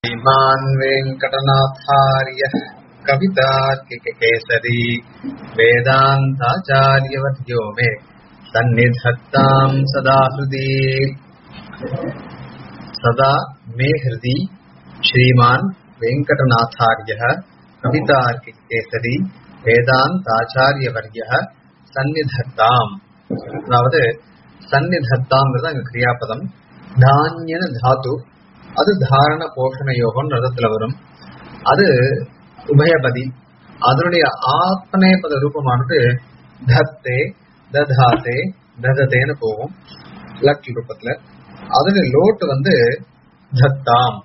श्रीमान् वेङ्कटनाथार्यः कवितार्किककेसरी वेदान्ताचार्यवर्यो मे सन्निधत्ताम् सदा हृदि सदा मे हृदि श्रीमान् वेङ्कटनाथार्यः कवितार्किककेसरी வேதாந்தாச்சாரியவர்ய சந்நிதத்தாம் அதாவது சந்நிதத்தாம்ங்கிறது அங்க கிரியாபதம் தானியன தாத்து அது தாரண போஷண யோகம் ரதத்துல வரும் அது உபயபதி அதனுடைய ஆத்மநேபத ரூபமானது தத்தே ததாத்தே தததேன்னு போகும் லக் ரூபத்துல அதுல லோட்டு வந்து தத்தாம்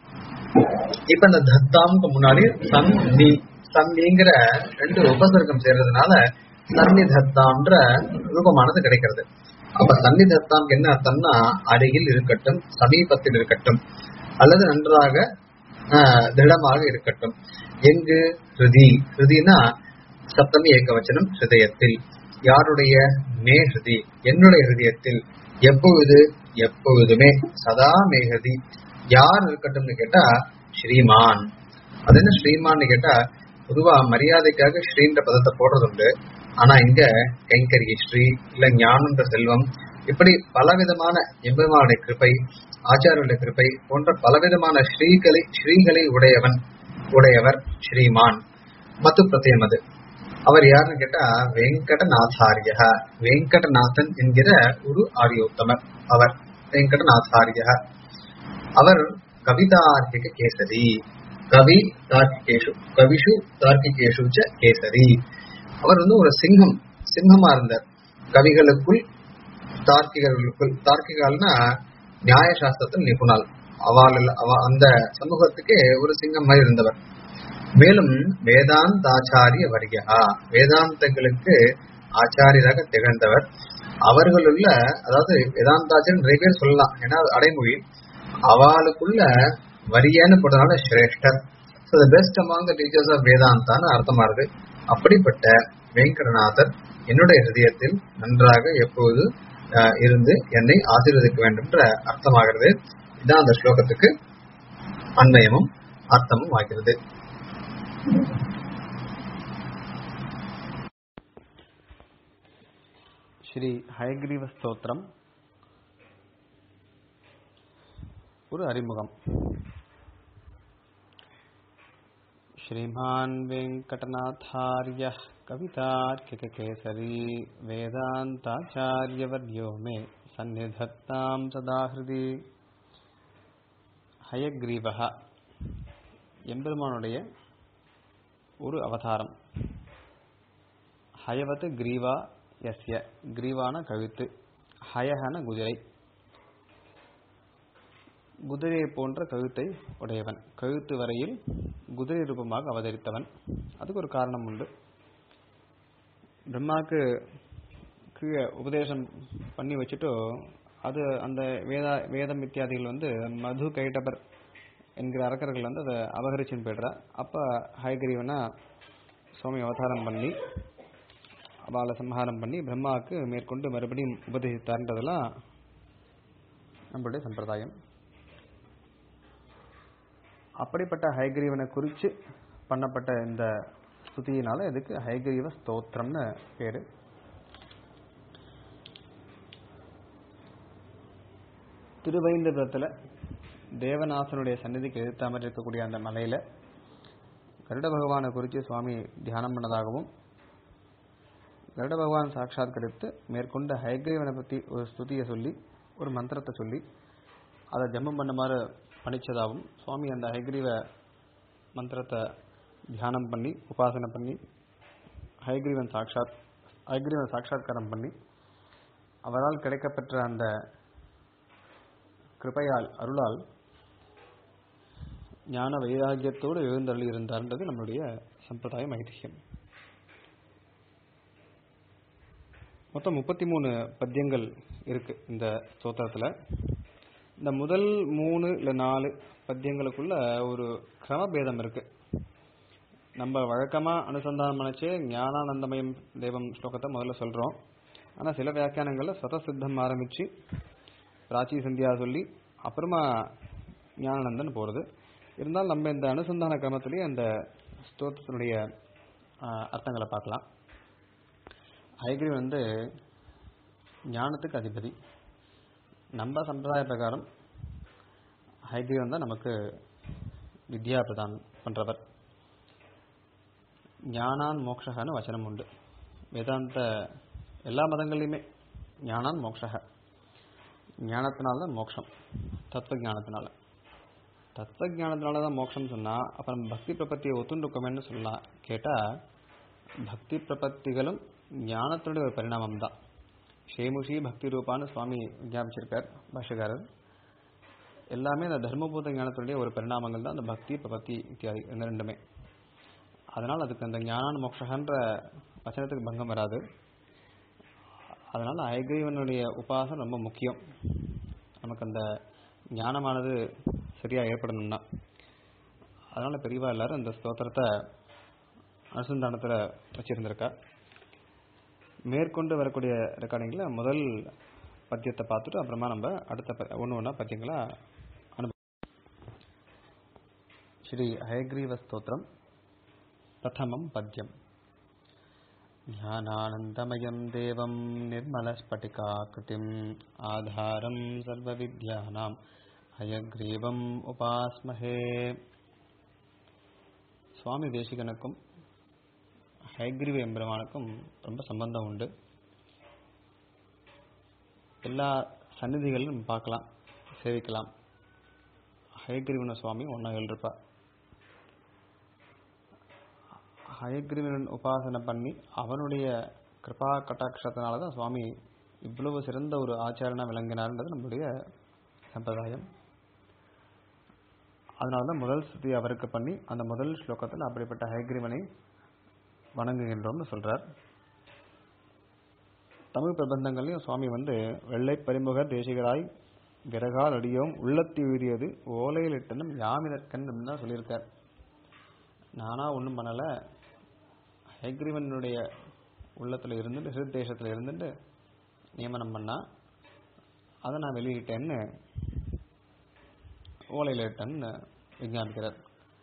இப்ப இந்த தத்தாம்க்கு முன்னாடி சன் நீ சன்னிங்கிற ரெண்டு உபசர்க்கம் சேர்றதுனால சன்னி தத்தாம்ன்ற ரூபமானது கிடைக்கிறது அப்ப சன்னி தத்தாம்க்கு என்ன அர்த்தம்னா அருகில் இருக்கட்டும் சமீபத்தில் இருக்கட்டும் அல்லது நன்றாக ஆஹ், திடமாக இருக்கட்டும் எங்கு ஹிருதி ஹிருதினா சப்தமி ஏகவச்சனம் ஹிருதயத்தில் யாருடைய மே ஹிருதி என்னுடைய ஹிருதயத்தில் எப்பொழுது எப்பொழுதுமே சதா மே ஹிருதி யார் இருக்கட்டும்னு கேட்டா ஸ்ரீமான் அது என்ன ஸ்ரீமான்னு கேட்டா பொதுவா மரியாதைக்காக ஸ்ரீன்ற பதத்தை போடுறது உண்டு ஆனா இங்க கைங்கரிய ஸ்ரீ இல்ல ஞானன்ற செல்வம் இப்படி பலவிதமான எம்பெருமானுடைய கிருபை ஆச்சாரியருடைய கிருபை போன்ற பலவிதமான ஸ்ரீகளை ஸ்ரீகளை உடையவன் உடையவர் ஸ்ரீமான் மத்து பிரத்தியம் அது அவர் யாருன்னு கேட்டா வெங்கடநாதாரிய வெங்கடநாதன் என்கிற ஒரு ஆரியோத்தமர் அவர் வெங்கடநாதாரிய அவர் கவிதார்க்கிக கேசரி கவி தார்க்கிகேஷு கவிஷு தார்க்கிகேஷு ச கேசரி அவர் வந்து ஒரு சிங்கம் சிங்கமா இருந்தார் கவிகளுக்குள் தார்க்கிகர்களுக்குள் தார்க்கிகால்னா நியாயசாஸ்திரத்தில் நிபுணால் அவள் அவ அந்த சமூகத்துக்கே ஒரு சிங்கம் மாதிரி இருந்தவர் மேலும் வேதாந்தாச்சாரிய வரியா வேதாந்தங்களுக்கு ஆச்சாரியராக திகழ்ந்தவர் அவர்களுள்ள அதாவது வேதாந்தாச்சாரியர் நிறைய பேர் சொல்லலாம் ஏன்னா அது அடைமொழி அவளுக்குள்ள வரியன்னு போட்டதுனால சிரேஷ்டர் so the best among the teachers of வேதாந்தான்னு அர்த்தமா இருக்கு அப்படிப்பட்ட வெங்கடநாதர் என்னுடைய ஹிருதயத்தில் நன்றாக எப்போது அஹ், இருந்து என்னை ஆசீர்வதிக்க வேண்டும் என்ற அர்த்தமாகிறது இதுதான் அந்த ஸ்லோகத்துக்கு அன்வயமும் அர்த்தமும் ஆகிறது ஸ்ரீ ஹயக்ரீவ ஸ்தோத்திரம் ஒரு அறிமுகம் श्रीमान् वेङ्कटनाथार्यः कवितार्किककेसरी वेदान्ताचार्यवर्यो मे सन्निधत्तां सदा हृदि ஹயக்ரீவக எம்பெருமானுடைய ஒரு அவதாரம் ஹயவத் கிரீவா எஸ்ய கிரீவான கழுத்து ஹயஹன குதிரை குதிரையை போன்ற கழுத்தை உடையவன் கழுத்து வரையில் குதிரை ரூபமாக அவதரித்தவன் அதுக்கு ஒரு காரணம் உண்டு பிரம்மாவுக்கு கீழே உபதேசம் பண்ணி வச்சுட்டு அது அந்த வேதா வேதம் இத்தியாதிகள் வந்து மது கைட்டபர் என்கிற அரக்கர்கள் வந்து அதை அபகரிச்சுன்னு போயிடுறா அப்போ ஹயகிரீவனா சுவாமி அவதாரம் பண்ணி அவளை சம்ஹாரம் பண்ணி பிரம்மாவுக்கு மேற்கொண்டு மறுபடியும் உபதேசித்தார்ன்றதெல்லாம் நம்மளுடைய சம்பிரதாயம் அப்படிப்பட்ட ஹைகிரீவனை குறித்து பண்ணப்பட்ட இந்த ஸ்துதியினால இதுக்கு ஹைகிரீவ ஸ்தோத்திரம்னு பேரு திருவைந்தபுரத்தில் தேவநாசனுடைய சந்நிதிக்கு எதிர்த்தாமல் இருக்கக்கூடிய அந்த மலையில கருட பகவானை குறித்து சுவாமி தியானம் பண்ணதாகவும் கருட பகவான் சாட்சாத்கரித்து மேற்கொண்டு ஹைகிரீவனை பற்றி ஒரு ஸ்துதியை சொல்லி ஒரு மந்திரத்தை சொல்லி அதை ஜெபம் பண்ணுமாறு பணிச்சதாகவும் சுவாமி அந்த ஹைகிரீவ மந்திரத்தை தியானம் பண்ணி உபாசனை பண்ணி ஹைகிரீவன் சாட்சாத் ஹைகிரீவன் சாட்சாத்காரம் பண்ணி அவரால் கிடைக்கப்பெற்ற அந்த கிருபையால் அருளால் ஞான வைராகியத்தோடு எழுந்தருளி இருந்தார்ன்றது நம்மளுடைய சம்பிரதாயம் ஐதிஹ்யம் மொத்தம் முப்பத்தி மூணு பத்தியங்கள் இருக்கு இந்த ஸ்தோத்திரத்தில் இந்த முதல் மூணு இல்லை நாலு பத்தியங்களுக்குள்ள ஒரு கிரமபேதம் இருக்கு நம்ம வழக்கமாக அனுசந்தானம் நினைச்சு ஞானானந்தமயம் தெய்வம் ஸ்லோகத்தை முதல்ல சொல்கிறோம் ஆனால் சில வியாக்கியானங்களில் சதசித்தம் ஆரம்பித்து பிராச்சி சந்தியா சொல்லி அப்புறமா ஞானானந்தன் போகிறது இருந்தாலும் நம்ம இந்த அனுசந்தான கிரமத்திலேயே அந்த ஸ்தோத்திரத்தினுடைய ஆஹ், அர்த்தங்களை பார்க்கலாம் ஹயக்ரீவ் வந்து ஞானத்துக்கு அதிபதி நம்ம சம்பிரதாய பிரகாரம் ஹயக்ரீவன் தான் நமக்கு வித்யா பிரதானம் பண்றவர் ஞானான் மோக்ஷகன்னு வச்சனம் உண்டு வேதாந்த எல்லா மதங்கள்லையுமே ஞானான் மோக்ஷக ஞானத்தினால தான் மோட்சம் தத்துவ ஞானத்தினால தத்துவ ஞானத்தினால தான் மோட்சம் சொன்னா அப்ப நம்ம பக்தி பிரபத்தியை ஒத்துண்டுக்கோமேன்னு சொல்லலாம் கேட்டா பக்தி பிரபத்திகளும் ஞானத்தினுடைய ஒரு பரிணாமம் தான் ஷேமுஷி பக்தி ரூபான்னு சுவாமி விஞ்ஞாபிச்சிருக்கார் பாஷகாரர் எல்லாமே அந்த தர்மபூத ஞானத்தினுடைய ஒரு பரிணாமங்கள் தான் அந்த பக்தி பிரபத்தி இத்தியாதி இந்த ரெண்டுமே அதனால் அதுக்கு அந்த ஞான மோக்ஷகன்ற வச்சனத்துக்கு பங்கம் வராது அதனால் அயக்ரீவனுடைய உபாசம் ரொம்ப முக்கியம் நமக்கு அந்த ஞானமானது சரியாக ஏற்படணும்னா அதனால் பெரியவா எல்லாரும் இந்த ஸ்தோத்திரத்தை அனுசந்தானத்தில் வச்சுருந்துருக்கா மேற்கொண்டு வரக்கூடிய ரெக்கார்டிங்கில் முதல் பத்தியத்தை பார்த்துட்டு அப்புறமா நம்ம அடுத்த ஒன்று ஒன்றா பத்தியங்களா அனுபவம் ஸ்ரீ ஹயக்ரீவ ஸ்தோத்திரம் प्रथमं पद्यम् ज्ञानानन्दमयं देवं निर्मलस्फटिकाकृतिम् आधारं सर्वविद्यानाम् हयग्रीवम् उपास्महे சுவாமி தேசிகனுக்கும் ஹைக்ரீவ எம்பெருமானுக்கும் ரொம்ப சம்பந்தம் உண்டு எல்லா சந்நிதிகளிலும் நம்ம பார்க்கலாம் சேவிக்கலாம் ஹயக்ரீவன சுவாமி ஒன்றா இருப்பா ஹயக்ரீவன் உபாசனை பண்ணி அவனுடைய கிருபா கட்டாட்சத்தினால தான் சுவாமி இவ்வளவு சிறந்த ஒரு ஆச்சாரனா விளங்கினார்ன்றது நம்மளுடைய சம்பிரதாயம் அதனால தான் முதல் ஸ்துதி அவருக்கு பண்ணி அந்த முதல் ஸ்லோகத்தில் அப்படிப்பட்ட ஹயக்ரீவனை வணங்குகின்றோம்னு சொல்றார் தமிழ் பிரபந்தங்களையும் சுவாமி வந்து வெள்ளை பரிமுக தேசிகராய் விறகால் அடியோம் உள்ளத்தி உயரியது ஓலையில் இட்டனும் யாமினற்கன் அப்படின்னு தான் சொல்லியிருக்கார் நானா ஒன்றும் பண்ணலை ஹைக்ரீவனுடைய உள்ளத்தில் இருந்துட்டு ஹிருத்தேசத்தில் இருந்துட்டு நியமனம் பண்ணா அதை நான் வெளியிட்டேன்னு ஓலையில் இட்டேன்னு விஞ்ஞாபிக்கிறார்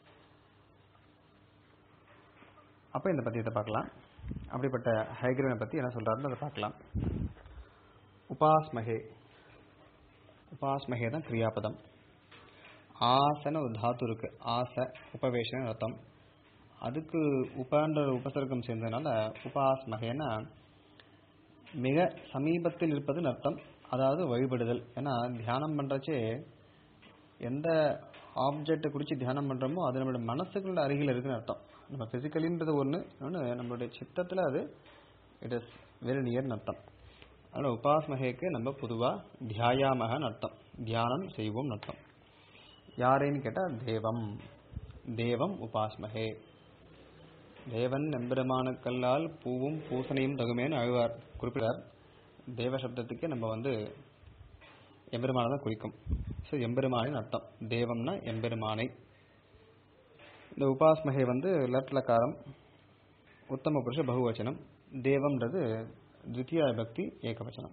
அப்போ இந்த பத்தியத்தை பார்க்கலாம் அப்படிப்பட்ட ஹைக்ரீவனை பற்றி என்ன சொல்கிறாருன்னு அதை பார்க்கலாம் உபாஸ்மகே உபாஸ்மகே தான் கிரியாபதம் ஆசன ஒரு தாத்து இருக்கு ஆச உபவேஷன அர்த்தம் அதுக்கு உபான்ற உபசர்க்கம் சேர்ந்ததுனால உபாஸ்மகேனா மிக சமீபத்தில் இருப்பதுன்னு அர்த்தம் அதாவது வழிபடுதல் ஏன்னா தியானம் பண்ணுறச்சே எந்த ஆப்ஜெக்டை குறித்து தியானம் பண்ணுறோமோ அது நம்மளோட மனசுக்குள்ள அருகில் இருக்குன்னு அர்த்தம் நம்ம ஃபிசிக்கலின்றது ஒன்று இன்னொன்று நம்மளுடைய சித்தத்தில் அது இட் இஸ் வெரி நியர்னு அர்த்தம் அதனால் உபாஸ்மகேக்கு நம்ம பொதுவாக தியாயாமகன்னு அர்த்தம் தியானம் செய்வோம்னு அர்த்தம் யாரேன்னு கேட்டால் தேவம் தேவம் உபாஸ்மகே தேவன் எம்பெருமானுக்கல்லால் பூவும் பூசணையும் தகுமேன்னு அழுவார் குறிப்பிடார் தேவ சப்தத்துக்கு நம்ம வந்து எம்பெருமானை தான் குறிக்கும் ஸோ எம்பெருமானின் அர்த்தம் தேவம்னா எம்பெருமானை இந்த உபாஸ்மகை வந்து லட்லக்காரம் உத்தம புருஷ பகுவச்சனம் தேவம்ன்றது தித்தியா பக்தி ஏகவச்சனம்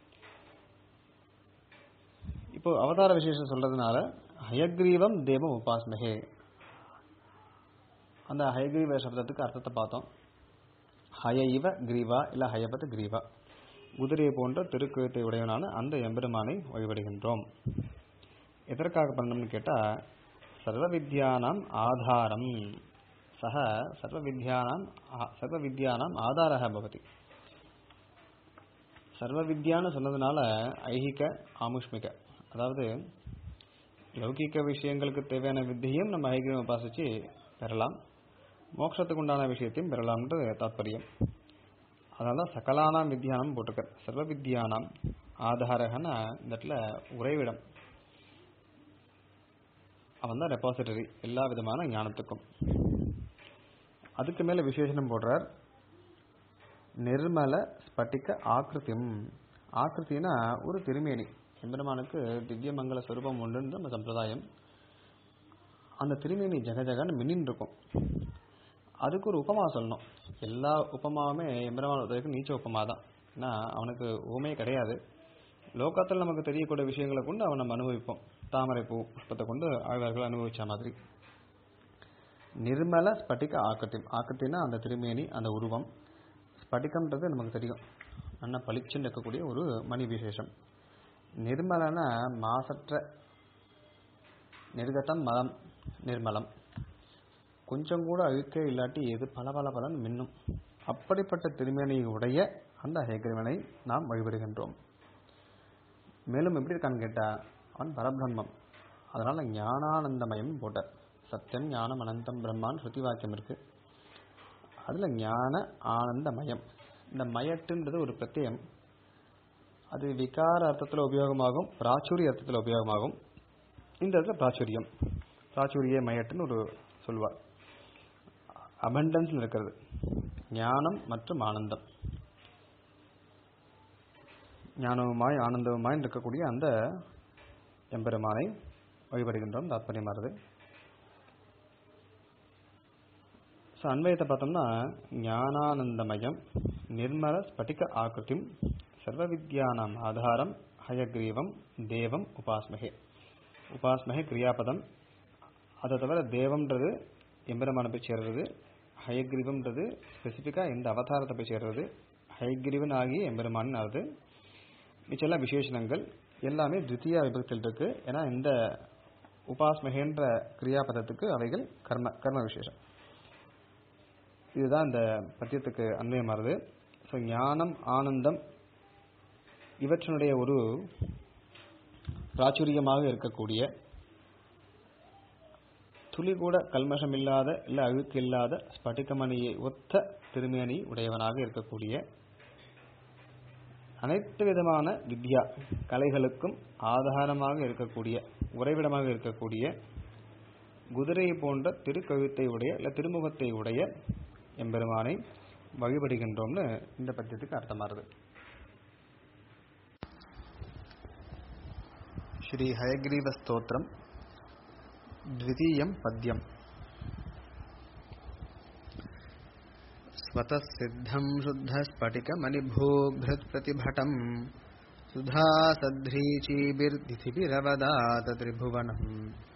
இப்போ அவதார விசேஷம் சொல்றதுனால ஹயக்ரீவம் தேவம் உபாஸ்மகே அந்த ஹயக்ரீவ சப்தத்துக்கு அர்த்தத்தை பார்த்தோம் ஹய இவ கிரீவா இல்ல ஹயபத் கிரீவா குதிரையை போன்ற திருக்கழுத்தை உடையவனான அந்த எம்பெருமானை வழிபடுகின்றோம் எதற்காக பண்ணணும்னு கேட்டா சர்வ வித்யானாம் ஆதாரம் சக சர்வ வித்யானாம் ஆ- சர்வ வித்யானாம் ஆதாரக பவதி சர்வ வித்யான்னு சொன்னதுனால ஐகிக ஆமுஷ்மிக அதாவது லௌகிக விஷயங்களுக்கு தேவையான வித்தியையும் நம்ம ஐகியம் உபாசிச்சு பெறலாம் மோட்சத்துக்கு உண்டான விஷயத்தையும் பெறலாம்ன்றது தாத்பரியம் அதனால தான் சகலானாம் வித்யானம் போட்டிருக்கார் சர்வ வித்யானாம் ஆதாரகன்னா இந்த இடத்துல உறைவிடம் அவன் தான் ரெபாசிட்டரி எல்லா விதமான ஞானத்துக்கும் அதுக்கு மேல விசேஷனம் போடுறார் நிர்மல ஸ்பட்டிக ஆக்கிருத்தியம் ஆக்கிருத்தினா ஒரு திருமேனி எம்பெருமானுக்கு திவ்ய மங்கள ஸ்வரூபம் உண்டுன்னு நம்ம சம்பிரதாயம் அந்த திருமேனி ஜெகஜகன்னு மின்னின்னு இருக்கும் அதுக்கு ஒரு உபமா சொல்லணும் எல்லா உபமாவுமே எம்பெருமான உதவிக்கு நீச்ச உபமா தான் ஏன்னா அவனுக்கு உமையே கிடையாது லோகத்தில் நமக்கு தெரியக்கூடிய விஷயங்களை கொண்டு அவன் நம்ம அனுபவிப்போம் தாமரை பூ புஷ்பத்தை கொண்டு ஆழ்வார்கள் அனுபவிச்ச மாதிரி நிர்மல ஸ்பட்டிக ஆக்கத்தியம் ஆக்கத்தின்னா அந்த திருமேனி அந்த உருவம் ஸ்பட்டிகம்ன்றது நமக்கு தெரியும் நல்லா பளிச்சுன்னு இருக்கக்கூடிய ஒரு மணி விசேஷம் நிர்மலன மாசற்ற நிர்கதம் மலம் நிர்மலம் கொஞ்சம் கூட அழுக்கே இல்லாட்டி எது பல பல பலன் மின்னும் அப்படிப்பட்ட திருமேனியை உடைய அந்த ஹேகிரவனை நாம் வழிபடுகின்றோம் மேலும் எப்படி இருக்கான்னு கேட்டா அவன் பரபிரம்மம் அதனால ஞானானந்தமயம் போட்டார் சத்தியம் ஞானம் அனந்தம் பிரம்மான் ஸ்ருதி வாக்கியம் இருக்கு அதுல ஞான ஆனந்தமயம் இந்த மயட்டுன்றது ஒரு பிரத்யம் அது விகார அர்த்தத்தில் உபயோகமாகும் பிராச்சுரிய அர்த்தத்தில் உபயோகமாகும் இந்த இடத்துல பிராச்சுரியம் பிராச்சுரிய மயட்டுன்னு ஒரு சொல்வார் அபண்டன்ஸ்ல இருக்கிறது ஞானம் மற்றும் ஆனந்தம் ஞானவுமாய் ஆனந்தவுமாய் இருக்கக்கூடிய அந்த எம்பெருமானை வழிபடுகின்றோம் தாத்பரியமானது ஸோ அன்வயத்தை பார்த்தோம்னா ஞானானந்தமயம் நிர்மல ஸ்பட்டிக ஆக்கிருத்திம் சர்வ வித்யானாம் ஆதாரம் ஹயக்ரீவம் தேவம் உபாஸ்மகே உபாஸ்மகே கிரியாபதம் அதை தவிர தேவம்ன்றது எம்பெருமான போய் சேர்றது ஹயக்ரீவம்ன்றது ஸ்பெசிஃபிக்காக இந்த அவதாரத்தை போய் சேர்றது ஹயக்ரீவன் ஆகிய எம்பெருமான் ஆகுது மிச்செல்லாம் விசேஷணங்கள் எல்லாமே தித்தியா விபத்தில் இருக்கு ஏன்னா இந்த உபாஸ்மகேன்ற கிரியாபதத்துக்கு அவைகள் கர்ம கர்ம விசேஷம் இதுதான் இந்த பத்தியத்துக்கு அன்வயமாறுது ஸோ ஞானம் ஆனந்தம் இவற்றினுடைய ஒரு பிராச்சுரியமாக இருக்கக்கூடிய துளி கூட கல்மஷம் இல்லாத இல்ல அழுக்கு இல்லாத ஸ்பட்டிகமணியை ஒத்த திருமேனி உடையவனாக இருக்கக்கூடிய அனைத்து விதமான வித்யா கலைகளுக்கும் ஆதாரமாக இருக்கக்கூடிய உறைவிடமாக இருக்கக்கூடிய குதிரை போன்ற திருக்கழுத்தை உடைய இல்ல திருமுகத்தை உடைய எம்பெருமானை வழிபடுகின்றோம்னு இந்த பத்தியத்துக்கு அர்த்தமாறுது ஸ்ரீ ஹயக்ரீவ ஸ்தோத்திரம் द्वितीयं पद्यम् स्वतः सिद्धं शुद्धस्फटिकमणिभूभृत्प्रतिभटम् सुधासध्रीचीभिर्दिथिभिरवदात त्रिभुवनम्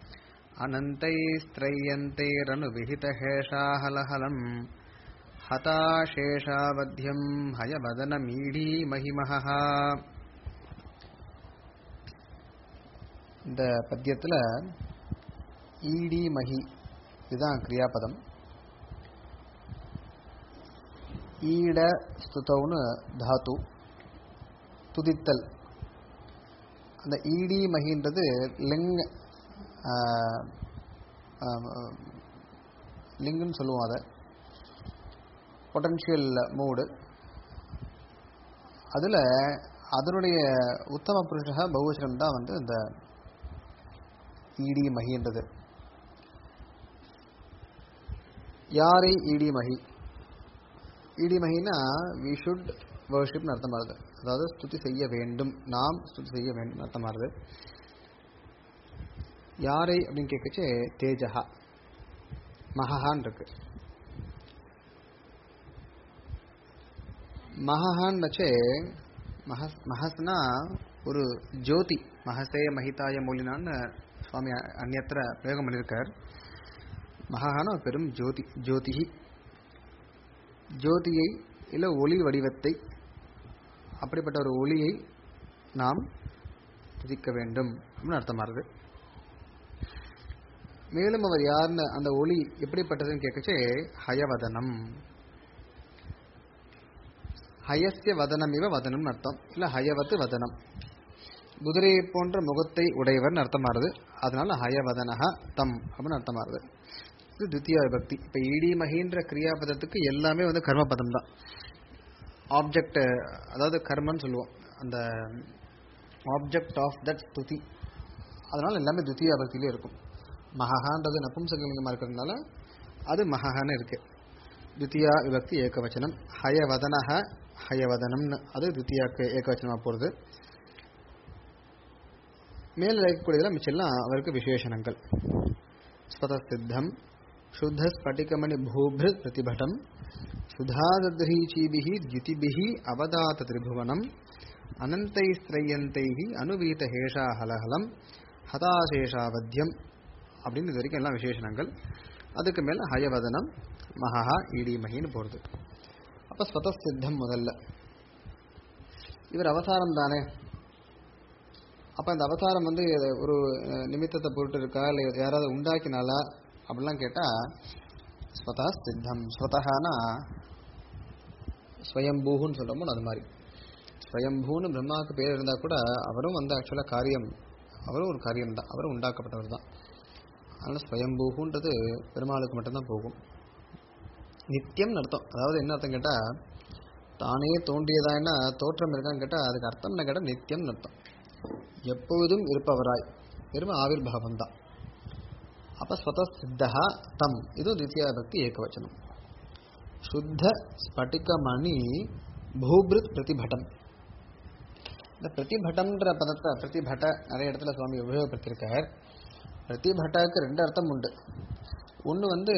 अनन्तैस्त्रय्यन्तैरनुविहितहेषाहलहलम् हताशेषावध्यं हयवदनमीढीमहिमहः இந்த பத்தியத்தில் ஈடி மகி இதுதான் கிரியாபதம் ஈட ஸ்துதவுன்னு தாத்து துதித்தல் அந்த ஈடி மகின்றது லிங் லிங்குன்னு சொல்லுவோம் அதை பொட்டன்ஷியல் மூடு அதில் அதனுடைய உத்தம புருஷக பகுவச்சனம் தான் வந்து இந்த ஈடி மகின்றது யாரை ஈடி மகி ஈடி மகினா வி ஷுட் வர்ஷிப்னு அர்த்தமாகுது அதாவது ஸ்துதி செய்ய வேண்டும் நாம் ஸ்துதி செய்ய வேண்டும் அர்த்தமாகுது யாரை அப்படின்னு கேட்கச்சு தேஜஹா மகஹான் இருக்கு மகஹான் வச்சே மஹஸ் மஹஸ்னா ஒரு ஜோதி மகசே மகிதாய மொழினான்னு சுவாமி அந்நத்திர பிரயோகம் பண்ணியிருக்கார் மகான ஒரு பெரும் ஜோதி ஜோதிகி ஜோதியை இல்லை ஒளி வடிவத்தை அப்படிப்பட்ட ஒரு ஒளியை நாம் துதிக்க வேண்டும் அப்படின்னு அர்த்தமாகுது மேலும் அவர் யாருன்னு அந்த ஒளி எப்படிப்பட்டதுன்னு கேட்கச்சே ஹயவதனம் ஹயஸ்ய வதனம் இவ வதனம்னு அர்த்தம் இல்லை ஹயவத்து வதனம் குதிரையை போன்ற முகத்தை உடையவர்னு அர்த்தமாறுது அதனால ஹயவதனஹ தம் அப்படின்னு அர்த்தமாறுது இது துத்தியா விபக்தி இப்போ இடி மகின்ற கிரியாபதத்துக்கு எல்லாமே வந்து கர்மபதம் தான் ஆப்ஜெக்ட் அதாவது கர்மன்னு சொல்லுவோம் அந்த ஆப்ஜெக்ட் ஆஃப் தட் ஸ்துதி அதனால எல்லாமே துத்தியா விபக்தியிலே இருக்கும் மகஹான்றது நபும்சகலிங்கமாக இருக்கிறதுனால அது மகஹான்னு இருக்கு துத்தியா விபக்தி ஏகவச்சனம் ஹயவதனஹ ஹயவதனம்னு அது துத்தியாக்கு ஏகவச்சனமாக போகிறது மேல இருக்கக்கூடியதெல்லாம் மிச்செல்லாம் அவருக்கு விசேஷணங்கள் ஸ்வதசித்தம் शुद्ध स्फटिकमणि भूभृ प्रतिभटम सुधादध्रीचीभिः द्युतिभिः अवदात त्रिभुवनम् अनन्तैस्त्रय्यन्तैः अनुवीतहेषाहलहलम् ஹதாசேஷாவத்தியம் அப்படின்னு இது வரைக்கும் எல்லாம் விசேஷணங்கள் அதுக்கு மேல ஹயவதனம் மகா இடி மகின்னு போறது அப்ப ஸ்வதசித்தம் முதல்ல இவர் அவதாரம் தானே அப்ப இந்த அவதாரம் வந்து ஒரு அஹ், நிமித்தத்தை பொருட்டு இருக்கா இல்ல யாராவது உண்டாக்கினாலா அப்படிலாம் கேட்டா ஸ்வதா சித்தம் ஸ்வதகானா ஸ்வயம்பூன்னு சொல்றோமோ அது மாதிரி ஸ்வயம்பூன்னு பிரம்மாவுக்கு பேர் இருந்தா கூட அவரும் வந்து ஆக்சுவலா காரியம் அவரும் ஒரு காரியம் தான் அவரும் உண்டாக்கப்பட்டவர் தான் அதனால ஸ்வயம்பூன்றது பெருமாளுக்கு மட்டும்தான் போகும் நித்தியம் அர்த்தம் அதாவது என்ன அர்த்தம் கேட்டா தானே தோன்றியதான்னா தோற்றம் இருக்கான்னு கேட்டா அதுக்கு அர்த்தம் என்ன கேட்டா நித்தியம் அர்த்தம் எப்பொழுதும் இருப்பவராய் வெறும் ஆவிர்பாவம் தான் அப்ப ஸ்வத சித்தா தம் இது தித்தியா பக்தி ஏகவச்சனம் சுத்த ஸ்பட்டிகமணி பூபிருத் பிரதிபட்டம் இந்த பிரதிபட்டம்ன்ற பதத்தை பிரதிபட்ட நிறைய இடத்துல சுவாமி உபயோகப்படுத்தியிருக்கார் பிரதிபட்டாக்கு ரெண்டு அர்த்தம் உண்டு ஒன்று வந்து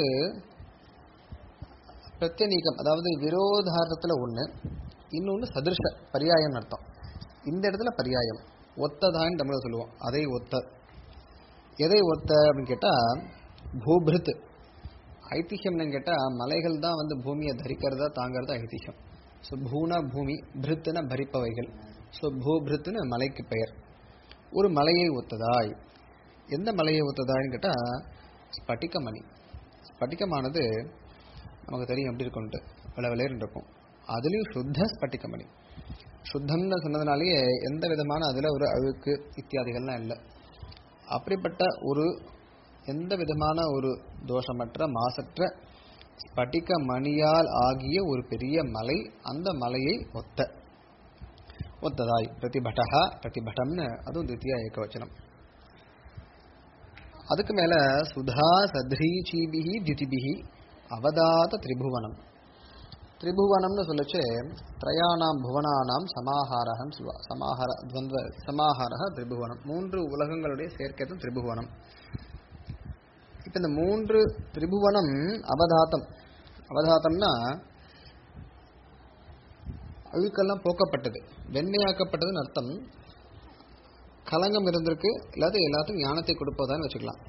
பிரத்யநீக்கம் அதாவது விரோதார்த்தத்துல ஒன்று இன்னொன்று சதிருஷ பரியாயம் அர்த்தம் இந்த இடத்துல பரியாயம் ஒத்ததான்னு தமிழ சொல்லுவோம் அதை ஒத்த எதை ஒத்த அப்படின்னு கேட்டா பூபிருத் ஐதிஹ்யம் என்னன்னு கேட்டா மலைகள் தான் வந்து பூமியை தரிக்கிறதா தாங்கிறதா ஐதிஹ்யம் ஸோ பூனா பூமி பிருத்துன பரிப்பவைகள் ஸோ பூபிருத்துன்னு மலைக்கு பெயர் ஒரு மலையை ஒத்ததாய் எந்த மலையை ஒத்ததாய்ன்னு கேட்டா ஸ்பட்டிகமணி ஸ்பட்டிகமானது நமக்கு தெரியும் எப்படி இருக்கும்ட்டு விளவிலேன்னு இருக்கும் அதுலேயும் சுத்த ஸ்பட்டிகமணி சுத்தம்னு சொன்னதுனாலேயே எந்த விதமான அதில் ஒரு அழுக்கு இத்தியாதிகள்லாம் இல்லை அப்படிப்பட்ட ஒரு எந்த விதமான ஒரு தோஷமற்ற மாசற்ற ஸ்பட்டிக மணியால் ஆகிய ஒரு பெரிய மலை அந்த மலையை ஒத்த ஒத்ததாய் பிரதிபட்டா பிரதிபட்டம்னு அதுவும் தித்தியா ஏகவச்சனம் அதுக்கு மேல சுதா சத்ரீச்சீபிகி திதிபிகி அவதாத திரிபுவனம் திரிபுவனம்னு சொல்லச்சு திரயாணாம் புவனானாம் சமாஹாரகம் சொல்லுவா சமாஹார துவந்த சமாஹாரக திரிபுவனம் மூன்று உலகங்களுடைய சேர்க்கை தான் திரிபுவனம் இப்ப இந்த மூன்று திரிபுவனம் அவதாத்தம் அவதாத்தம்னா அழுக்கெல்லாம் போக்கப்பட்டது வெண்மையாக்கப்பட்டதுன்னு அர்த்தம் கலங்கம் இருந்திருக்கு இல்லாத எல்லாத்துக்கும் ஞானத்தை கொடுப்பதான்னு வச்சுக்கலாம்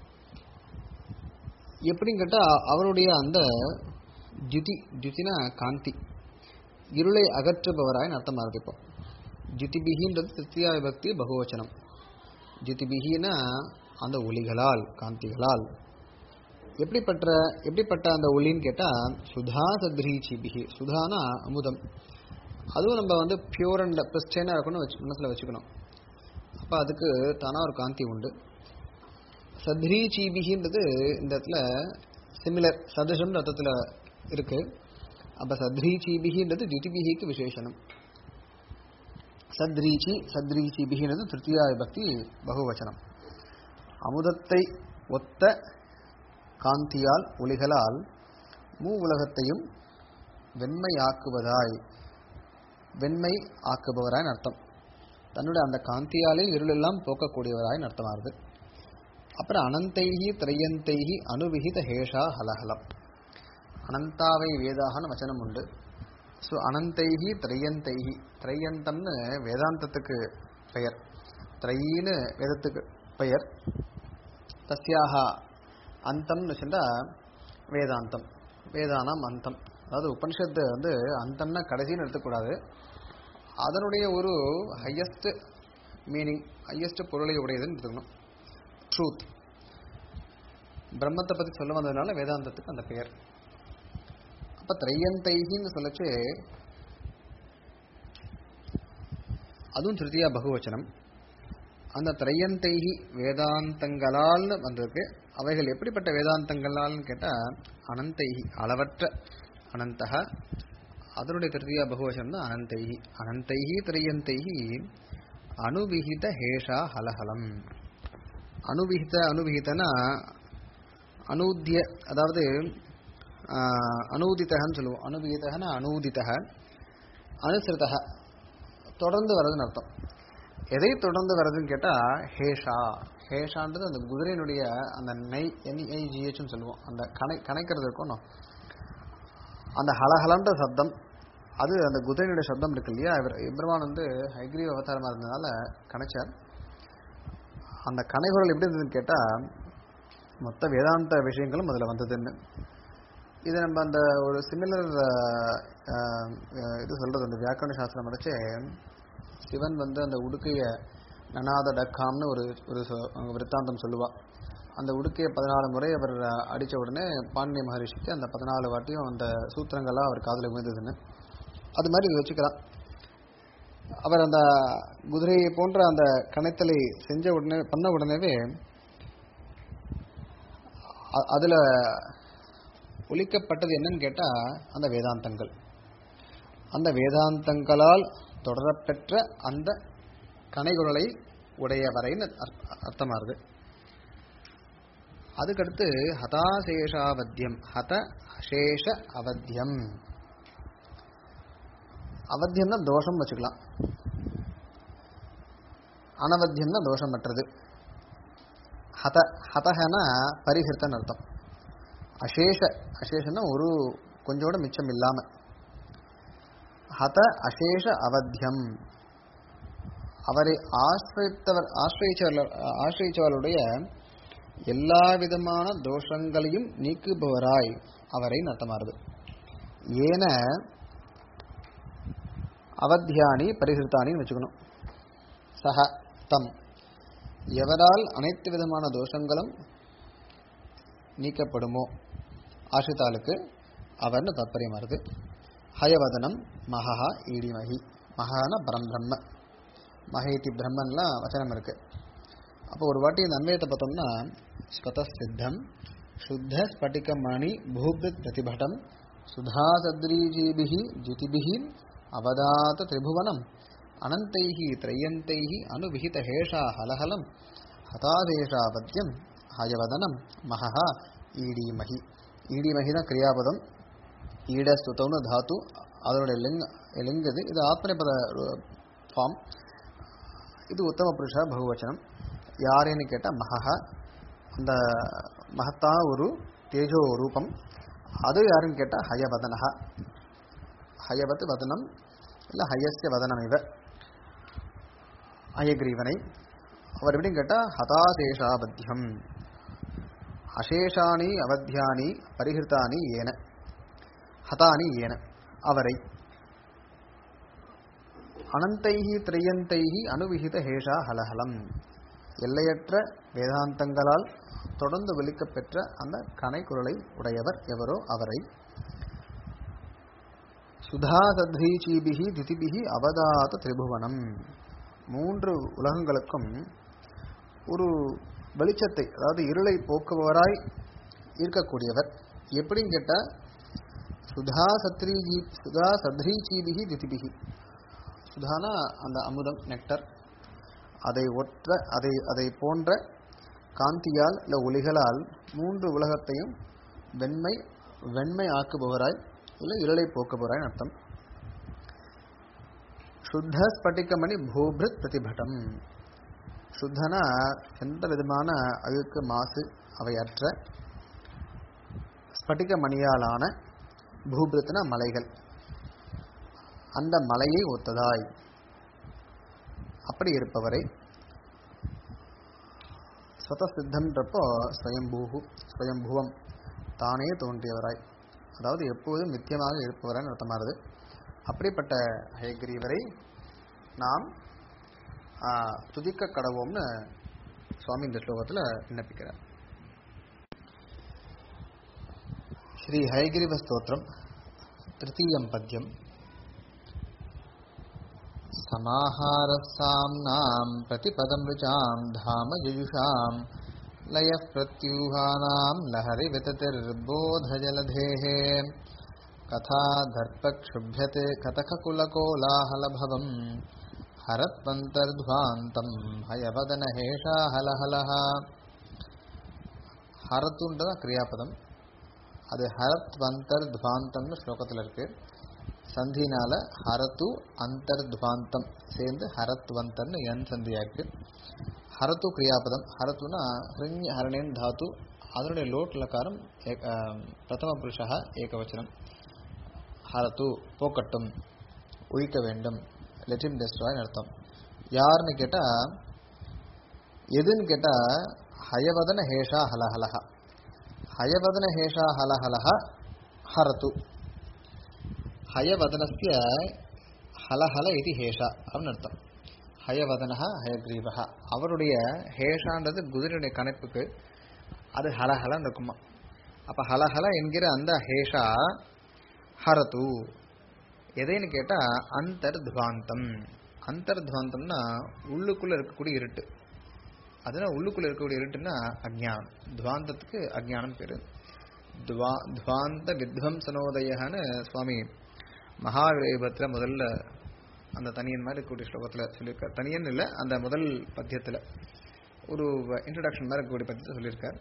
எப்படின்னு கேட்டா அவருடைய அந்த தியுதி தியுதினா காந்தி இருளை அகற்றுபவராய் அர்த்தமா இருக்கு இப்போ தியுதிபிகின்றது திருத்தியா விபக்தி பகுவச்சனம் தியுதிபிகினா அந்த ஒளிகளால் காந்திகளால் எப்படிப்பட்ட எப்படிப்பட்ட அந்த ஒளின்னு கேட்டா சுதா சத்ரீச்சிபிகி சுதானா அமுதம் அதுவும் நம்ம வந்து பியூர் அண்ட் பிரிஸ்டைனா இருக்கணும்னு வச்சு மனசுல வச்சுக்கணும் அப்ப அதுக்கு தானா ஒரு காந்தி உண்டு சத்ரி சீபிகின்றது இந்த இடத்துல சிமிலர் சதுஷம் அர்த்தத்துல இருக்கு அப்ப சத்ரி சீபிகின்றது திதிபிகிக்கு விசேஷனம் சத்ரீச்சி சத்ரீச்சிபிகின்றது திருத்தியா விபக்தி பகுவச்சனம் அமுதத்தை ஒத்த காந்தியால் ஒளிகளால் மூ உலகத்தையும் வெண்மையாக்குவதாய் வெண்மை ஆக்குபவராய் அர்த்தம் தன்னுடைய அந்த காந்தியாலே இருளெல்லாம் போக்கக்கூடியவராய் அர்த்தமாகுது அப்புறம் அனந்தைகி திரையந்தைகி அனுவிகித ஹேஷா ஹலஹலம் அனந்தாவை வேதாகனு வச்சனம் உண்டு ஸோ அனந்தைகி திரையந்தைகி திரையந்தம்னு வேதாந்தத்துக்கு பெயர் திரையின்னு வேதத்துக்கு பெயர் தஸ்யாக அந்தம்னு சொன்னா வேதாந்தம் வேதானாம் அந்தம் அதாவது உபனிஷத்து வந்து அந்தம்னா கடைசின்னு எடுத்துக்கூடாது அதனுடைய ஒரு ஹையஸ்ட் மீனிங் ஹையஸ்ட் பொருளை உடையதுன்னு எடுத்துக்கணும் ட்ரூத் பிரம்மத்தை பத்தி சொல்ல வந்ததுனால வேதாந்தத்துக்கு அந்த பெயர் அப்ப திரையந்தைகின்னு சொல்லச்சு அதுவும் திருத்தியா பகுவச்சனம் அந்த திரையந்தைகி வேதாந்தங்களால்னு வந்திருக்கு அவைகள் எப்படிப்பட்ட வேதாந்தங்களால்னு கேட்டா அனந்தைகி அளவற்ற அனந்தக அதனுடைய திருத்தியா பகுவச்சனம் தான் அனந்தைகி அனந்தைகி திரையந்தைகி அணுவிகித ஹேஷா ஹலஹலம் அணுவிகித அணுவிகிதனா அனூத்திய அதாவது அனூதித்தகன்னு சொல்லுவோம் அனுவிகிதகனா அனூதித்தக அனுசிருத்தக தொடர்ந்து வர்றதுன்னு அர்த்தம் எதை தொடர்ந்து வர்றதுன்னு கேட்டா ஹேஷா ஹேஷான்றது அந்த குதிரையினுடைய அந்த நெய் என்ஐஜிஹெச்னு சொல்லுவோம் அந்த கணை கணைக்கிறது இருக்கும் அந்த ஹலஹலன்ற சப்தம் அது அந்த குதிரையினுடைய சப்தம் இருக்கு இல்லையா இவர் இப்ரவான் வந்து ஹைகிரீவ அவதாரமா இருந்ததுனால கணைச்சார் அந்த கனைகுரல் எப்படி இருந்ததுன்னு கேட்டால் மொத்த வேதாந்த விஷயங்களும் அதில் வந்ததுன்னு இது நம்ம அந்த ஒரு சிமிலர் இது சொல்கிறது அந்த வியாக்கரண சாஸ்திரம் படிச்சு சிவன் வந்து அந்த உடுக்கைய நனாத டக்காம்னு ஒரு ஒரு சொ- அங்க விருத்தாந்தம் சொல்லுவா அந்த உடுக்கையை பதினாலு முறை அவர் அடித்த உடனே பாண்டிய மகரிஷிக்கு அந்த பதினாலு வாட்டியும் அந்த சூத்திரங்கள்லாம் அவர் காதில் விழுந்ததுன்னு அது மாதிரி இது வச்சுக்கலாம் அவர் அந்த குதிரையை போன்ற அந்த கணைத்தலை செஞ்ச உடனே பண்ண உடனேவே அ- அதுல ஒலிக்கப்பட்டது என்னன்னு கேட்டா அந்த வேதாந்தங்கள் அந்த வேதாந்தங்களால் தொடரப்பெற்ற அந்த கனைகுரலை உடையவரைன்னு அர்த்த- அர்த்தமாகுது அதுக்கடுத்து ஹதாசேஷாவத்தியம் ஹத அசேஷ அவத்தியம் அவத்தியம்னா தோஷம் வச்சுக்கலாம் அனவத்தியம்னா தோஷமற்றது ஹத ஹதஹனா பரிஹிருத்தன் அர்த்தம் அசேஷ அசேஷன்னா ஒரு கொஞ்சோட மிச்சம் இல்லாம ஹத அசேஷ அவத்தியம் அவரை ஆசிரித்தவர் ஆசிரியச்சவர் ஆசிரியச்சவர்களுடைய எல்லா விதமான தோஷங்களையும் நீக்குபவராய் அவரை நட்டமாறுது ஏன அவத்தியானி பரிகிருத்தானின்னு வச்சுக்கணும் சஹ தம் எவரால் அனைத்து விதமான தோஷங்களும் நீக்கப்படுமோ ஆஷிதாளுக்கு அவர்னு தாற்பயம் வருது ஹயவதனம் மகா ஈடிமகி மகான பரம்பிரம்ம மகேதி பிரம்மன்லாம் வச்சனம் இருக்கு அப்போ ஒரு வாட்டி இந்த அன்வயத்தை பார்த்தோம்னா ஸ்வதசித்தம் சுத்த ஸ்பட்டிக மணி பூபித் பிரதிபடம் சுதாசத்ரீஜீபிஹி ஜுதிபிஹி அவதாத திரிபுவனம் அனந்தைஹி த்ரையந்தைஹி அனுவிஹித ஹேஷா ஹலஹலம் ஹதாதேஷாபத்யம் ஹயவதனம் மகா ஈடிமஹி ஈடிமஹி தான் கிரியாபதம் ஈட ஸ்துதம்னு தாத்து அதனுடைய லிங்க லிங்கது இது ஆத்மநேபத ஃபார்ம் இது உத்தம புருஷா பகுவச்சனம் யாருன்னு கேட்டால் மகா அந்த மகத்தான ஒரு தேஜோ ரூபம் அது யாருன்னு கேட்டால் ஹயவதனஹா ஹயவத் வதனம் இல்லை ஹயஸ்ய வதனம் இவ ஹயக்ரீவனை அவர் எப்படின்னு கேட்டால் ஹதாசேஷாபத்தியம் அசேஷானி அவத்தியானி பரிகிருத்தானி ஏன ஹதானி ஏன அவரை அனந்தைஹி திரையந்தைஹி அனுவிகித ஹேஷா ஹலஹலம் எல்லையற்ற வேதாந்தங்களால் தொடர்ந்து வெளிக்கப் பெற்ற அந்த கனைக்குரலை உடையவர் எவரோ அவரை சுதா சத்ரீச்சீபிகி திதிபிகி அவதாத திரிபுவனம் மூன்று உலகங்களுக்கும் ஒரு வெளிச்சத்தை அதாவது இருளை போக்குபவராய் இருக்கக்கூடியவர் எப்படின்னு கேட்டால் சுதா சத்ரீஜி சுதா சத்ரீச்சீபிகி திதிபிகி சுதானா அந்த அமுதம் நெக்டர் அதை ஒற்ற அதை அதை போன்ற காந்தியால் இல்லை ஒளிகளால் மூன்று உலகத்தையும் வெண்மை வெண்மை ஆக்குபவராய் இல்லை இருளை போக்குபவராய் அர்த்தம் சுத்த ஸ்பட்டிகமணி பூபிருத் பிரதிபட்டம் சுத்தனா எந்த விதமான அழுக்கு மாசு அவையற்ற ஸ்பட்டிக மணியாலான பூபிருத்னா மலைகள் அந்த மலையை ஒத்ததாய் அப்படி இருப்பவரை ஸ்வதசித்தம்ன்றப்போ ஸ்வயம்பூகு ஸ்வயம்புவம் தானே தோன்றியவராய் அதாவது எப்போதும் நித்தியமாக இருப்பவராய் அர்த்தமாகுது அப்படிப்பட்ட ஹயக்ரீவரை நாம் ஆ, துதிக்க கடவோம்னு சுவாமி இந்த ஸ்லோகத்தில் விண்ணப்பிக்கிறார் ஸ்ரீ ஹயகிரிவ ஸ்தோத்திரம் திருத்தீயம் பத்யம் समाहारसाम्नां प्रतिपदं ऋचां धाम यजुषां लयः प्रत्यूहानां लहरिविततिर्बोधजलधेः कथा दर्पक्षुभ्यते कथककुलकोलाहलभवम् हरत्वन्तर्ध्वान्तं हयवदनहेषाहलहलः ஹரத்துன்றது கிரியாபதம் அது ஹரத்வந்தர் துவாந்தம்னு ஸ்லோகத்தில் இருக்கு சந்தினால ஹரத்து அந்தர்துவாந்தம் சேர்ந்து ஹரத்வந்தர்னு என் சந்தியா இருக்கு ஹரத்து கிரியாபதம் ஹரத்துனா ஹிருண்ய ஹரணேன் தாத்து அதனுடைய லோட் லக்காரம் ஏக- ஆம், பிரதம புருஷா ஏகவச்சனம் ஹரத்து போக்கட்டும் ஒழிக்க வேண்டும் லெட்டிம் டெஸ்ட்ராய்னு அர்த்தம் யாருன்னு கேட்டால் எதுன்னு கேட்டா ஹயவதன ஹேஷா ஹலஹலஹா ஹயவதன ஹேஷா ஹலஹலஹ ஹரது ஹயவதனஸ்ய ஹலஹல இது ஹேஷா அப்படின்னு அர்த்தம் ஹயவதனஹ ஹயக்ரீவஹ அவருடைய ஹேஷான்றது குதிரையுடைய கணைப்புக்கு அது ஹலஹலன்னு இருக்குமா அப்ப ஹலஹல என்கிற அந்த ஹேஷா ஹரது எதைன்னு கேட்டா அந்தர்துவாந்தம் அந்தர்துவாந்தம்னா உள்ளுக்குள்ள இருக்கக்கூடிய இருட்டு அதனால உள்ளுக்குள்ள இருக்கக்கூடிய இருட்டுன்னா அஜ்ஞானம் துவாந்தத்துக்கு அஜ்ஞானம் பேரு துவா துவாந்த வித்வம்சனோதயன்னு சுவாமி மகாவிரேபத்தில் முதல்ல அந்த தனியன் மாதிரி இருக்கக்கூடிய ஸ்லோகத்தில் சொல்லியிருக்கார் தனியன் இல்லை அந்த முதல் பத்தியத்தில் ஒரு இன்ட்ரடக்ஷன் மாதிரி இருக்கக்கூடிய பத்தியத்தை சொல்லியிருக்கார்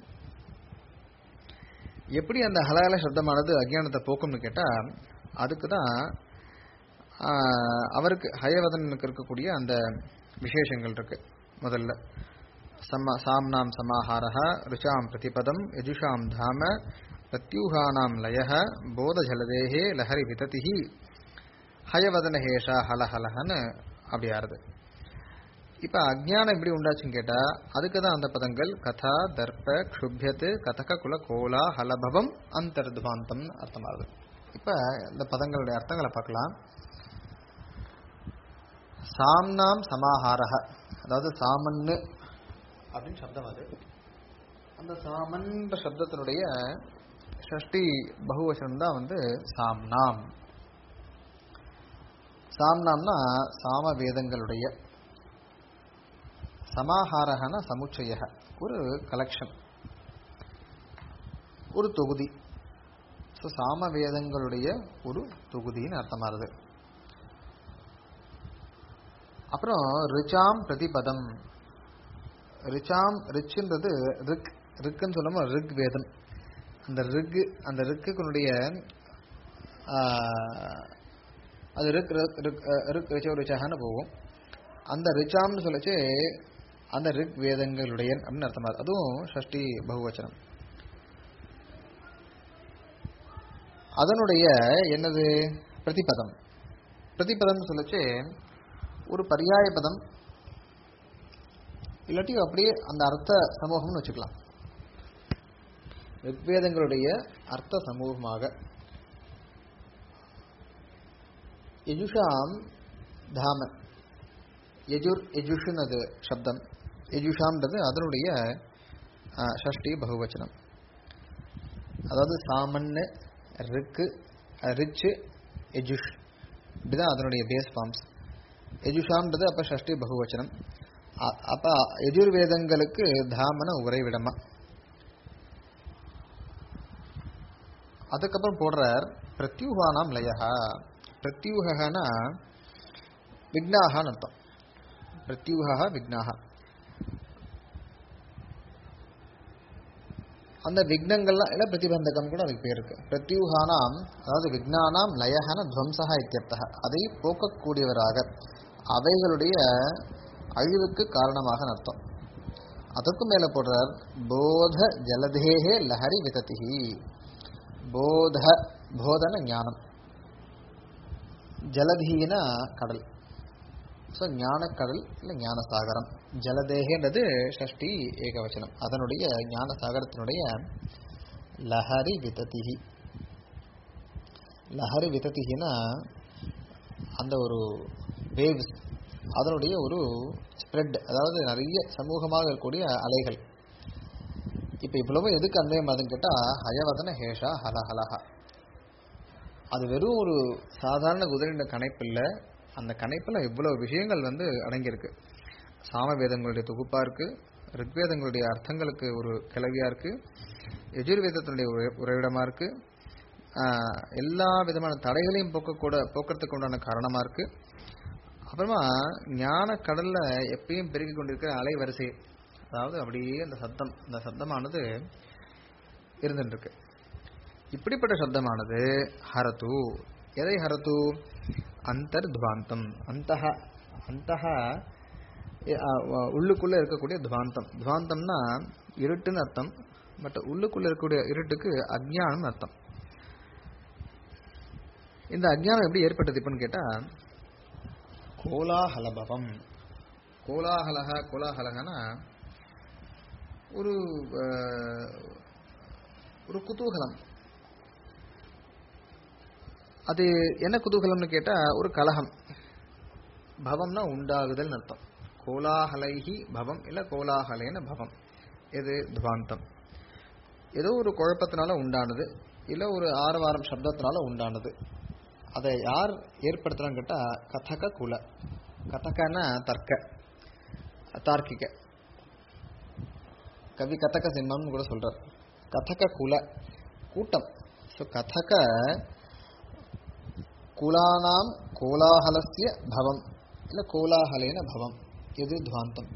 எப்படி அந்த ஹலஹல சப்தமானது அஜ்ஞானத்தை போக்கும்னு கேட்டால் அதுக்கு தான் அவருக்கு ஹயவதனுக்கு இருக்கக்கூடிய அந்த விசேஷங்கள் இருக்கு முதல்ல சம சாம்னாம் சமாஹாரः ருச்சாம் பிரதிபதம் யஜுஷாம் தாம பிரத்யூகானாம் லயः போதஜலதேகே லஹரி விததிஹி ஹயவதன ஹேஷா ஹலஹலஹன்னு அப்படி ஆறுது இப்போ அஜ்ஞானம் எப்படி உண்டாச்சுன்னு கேட்டால் அதுக்கு தான் அந்த பதங்கள் கதா தர்ப்ப க்ஷுபியத்து கதக குல கோலா ஹலபவம் அந்தர்துவாந்தம் அர்த்தமாகுது இப்போ இந்த பதங்களுடைய அர்த்தங்களை பார்க்கலாம் சாம்னாம் சமாஹாரக அதாவது சாமன்னு அப்படின்னு சப்தம் அது அந்த சாமன்ற சப்தத்தினுடைய ஷஷ்டி பகுவசனம் தான் வந்து சாம்னாம் சாம்னாம்னா சாம வேதங்களுடைய சமாஹாரகன சமுச்சய ஒரு கலெக்ஷன் ஒரு தொகுதி ஸோ சாம வேதங்களுடைய ஒரு தொகுதின்னு அர்த்தமாகுது அப்புறம் ரிச்சாம் பிரதிபதம் ரிச்சாம் ரிச்சுன்றது ரிக் ரிக்குன்னு சொல்லும்போது ரிக் வேதம் அந்த ரிக் அந்த ரிக்குனுடைய அது ரிக் ரிக் ரிக் ரிச்சோ ரிச்சஹான்னு போகும் அந்த ரிச்சாம்னு சொல்லச்சு அந்த ரிக் வேதங்களுடைய அப்படின்னு அர்த்தமா அதுவும் ஷஷ்டி பகுவச்சனம் அதனுடைய என்னது பிரதிபதம் பிரதிபதம் சொல்லச்சு ஒரு பரியாய பதம் இல்லாட்டி அப்படியே அந்த அர்த்த சமூகம்னு வச்சுக்கலாம் ரிக்வேதங்களுடைய அர்த்த சமூகமாக யஜுஷாம் தாம யஜுர் யஜுஷுன்னு அது சப்தம் யஜுஷாம்ன்றது அதனுடைய ஷஷ்டி பகுவச்சனம் அதாவது சாமன்னு ரிக்கு ரிச்சு யஜுஷ் இப்படிதான் அதனுடைய பேஸ் ஃபார்ம்ஸ் யஜுஷாம்ன்றது அப்போ ஷஷ்டி பகுவச்சனம் அப்போ எஜுர்வேதங்களுக்கு தாமன உறைவிடமா அதுக்கப்புறம் போடுறார் பிரத்யூகானாம் லயஹா பிரத்யூகனா விக்னாகான்னு அர்த்தம் பிரத்யூகா விக்னாக அந்த விக்னங்கள்லாம் இல்லை பிரதிபந்தகம் கூட அதுக்கு பேர் இருக்கு பிரத்யூகானாம் அதாவது விக்னானாம் லயஹன துவம்சா இத்தியர்த்தக அதை போக்கக்கூடியவராக அவைகளுடைய அழிவுக்கு காரணமாக அர்த்தம் அதற்கும் மேல போடுறார் போத ஜலதேகே லஹரி விததிஹி போத போதன ஞானம் ஜலதீனா கடல் ஸோ ஞானக்கடல் இல்லை ஞானசாகரம் ஜலதேகன்றது ஷஷ்டி ஏகவச்சனம் அதனுடைய ஞானசாகரத்தினுடைய லஹரி விததிஹி லஹரி விததிஹினா அந்த ஒரு வேவ்ஸ் அதனுடைய ஒரு ஸ்ப்ரெட் அதாவது நிறைய சமூகமாக இருக்கக்கூடிய அலைகள் இப்போ இவ்வளவு எதுக்கு அன்வயமாதுன்னு கேட்டால் ஹயவதன ஹேஷா ஹலஹலஹா அது வெறும் ஒரு சாதாரண குதிரையின் கணைப்பு இல்லை அந்த கணைப்பில் இவ்வளவு விஷயங்கள் வந்து அடங்கியிருக்கு சாம வேதங்களுடைய தொகுப்பாக இருக்கு ரிக்வேதங்களுடைய அர்த்தங்களுக்கு ஒரு கிளவியாக இருக்கு எஜுர்வேதத்தினுடைய ஒரு உறைவிடமாக இருக்கு எல்லா விதமான தடைகளையும் போக்கக்கூட போக்குறதுக்கு உண்டான காரணமாக இருக்கு அப்புறமா ஞான கடல்ல எப்பயும் பெருகி கொண்டிருக்கிற அலைவரிசை அதாவது அப்படியே அந்த சத்தம் அந்த சத்தமானது இருந்துட்டு இருக்கு இப்படிப்பட்ட சப்தமானது ஹரது எதை ஹரது அந்தர் துவாந்தம் அந்த அந்த உள்ளுக்குள்ள இருக்கக்கூடிய துவாந்தம் துவாந்தம்னா இருட்டுன்னு அர்த்தம் பட் உள்ளுக்குள்ள இருக்கக்கூடிய இருட்டுக்கு அஜ்ஞானம் அர்த்தம் இந்த அஜ்ஞானம் எப்படி ஏற்பட்டது இப்பன்னு கேட்டா கோலாஹலபவம் கோலாகலக கோலாகலகனா ஒரு அஹ், ஒரு குதூகலம் அது என்ன குதூகலம்னு கேட்டா ஒரு கலகம் பவம்னா உண்டாகுதல் அர்த்தம் கோலாகலைஹி பவம் இல்ல கோலாகலேன பவம் எது துவாந்தம் ஏதோ ஒரு குழப்பத்தினால உண்டானது இல்ல ஒரு ஆரவாரம் சப்தத்தினால உண்டானது அதை யார் ஏற்படுத்துறான்னு கேட்டா கதக குல கதகன்னா தர்க்க தார்க்கிக கவி கதக சிம்மம்னு கூட சொல்றார் கதக குல கூட்டம் ஸோ கதக குலானாம் கோலாகலஸ்ய பவம் இல்ல கோலாகலேன பவம் எது துவாந்தம்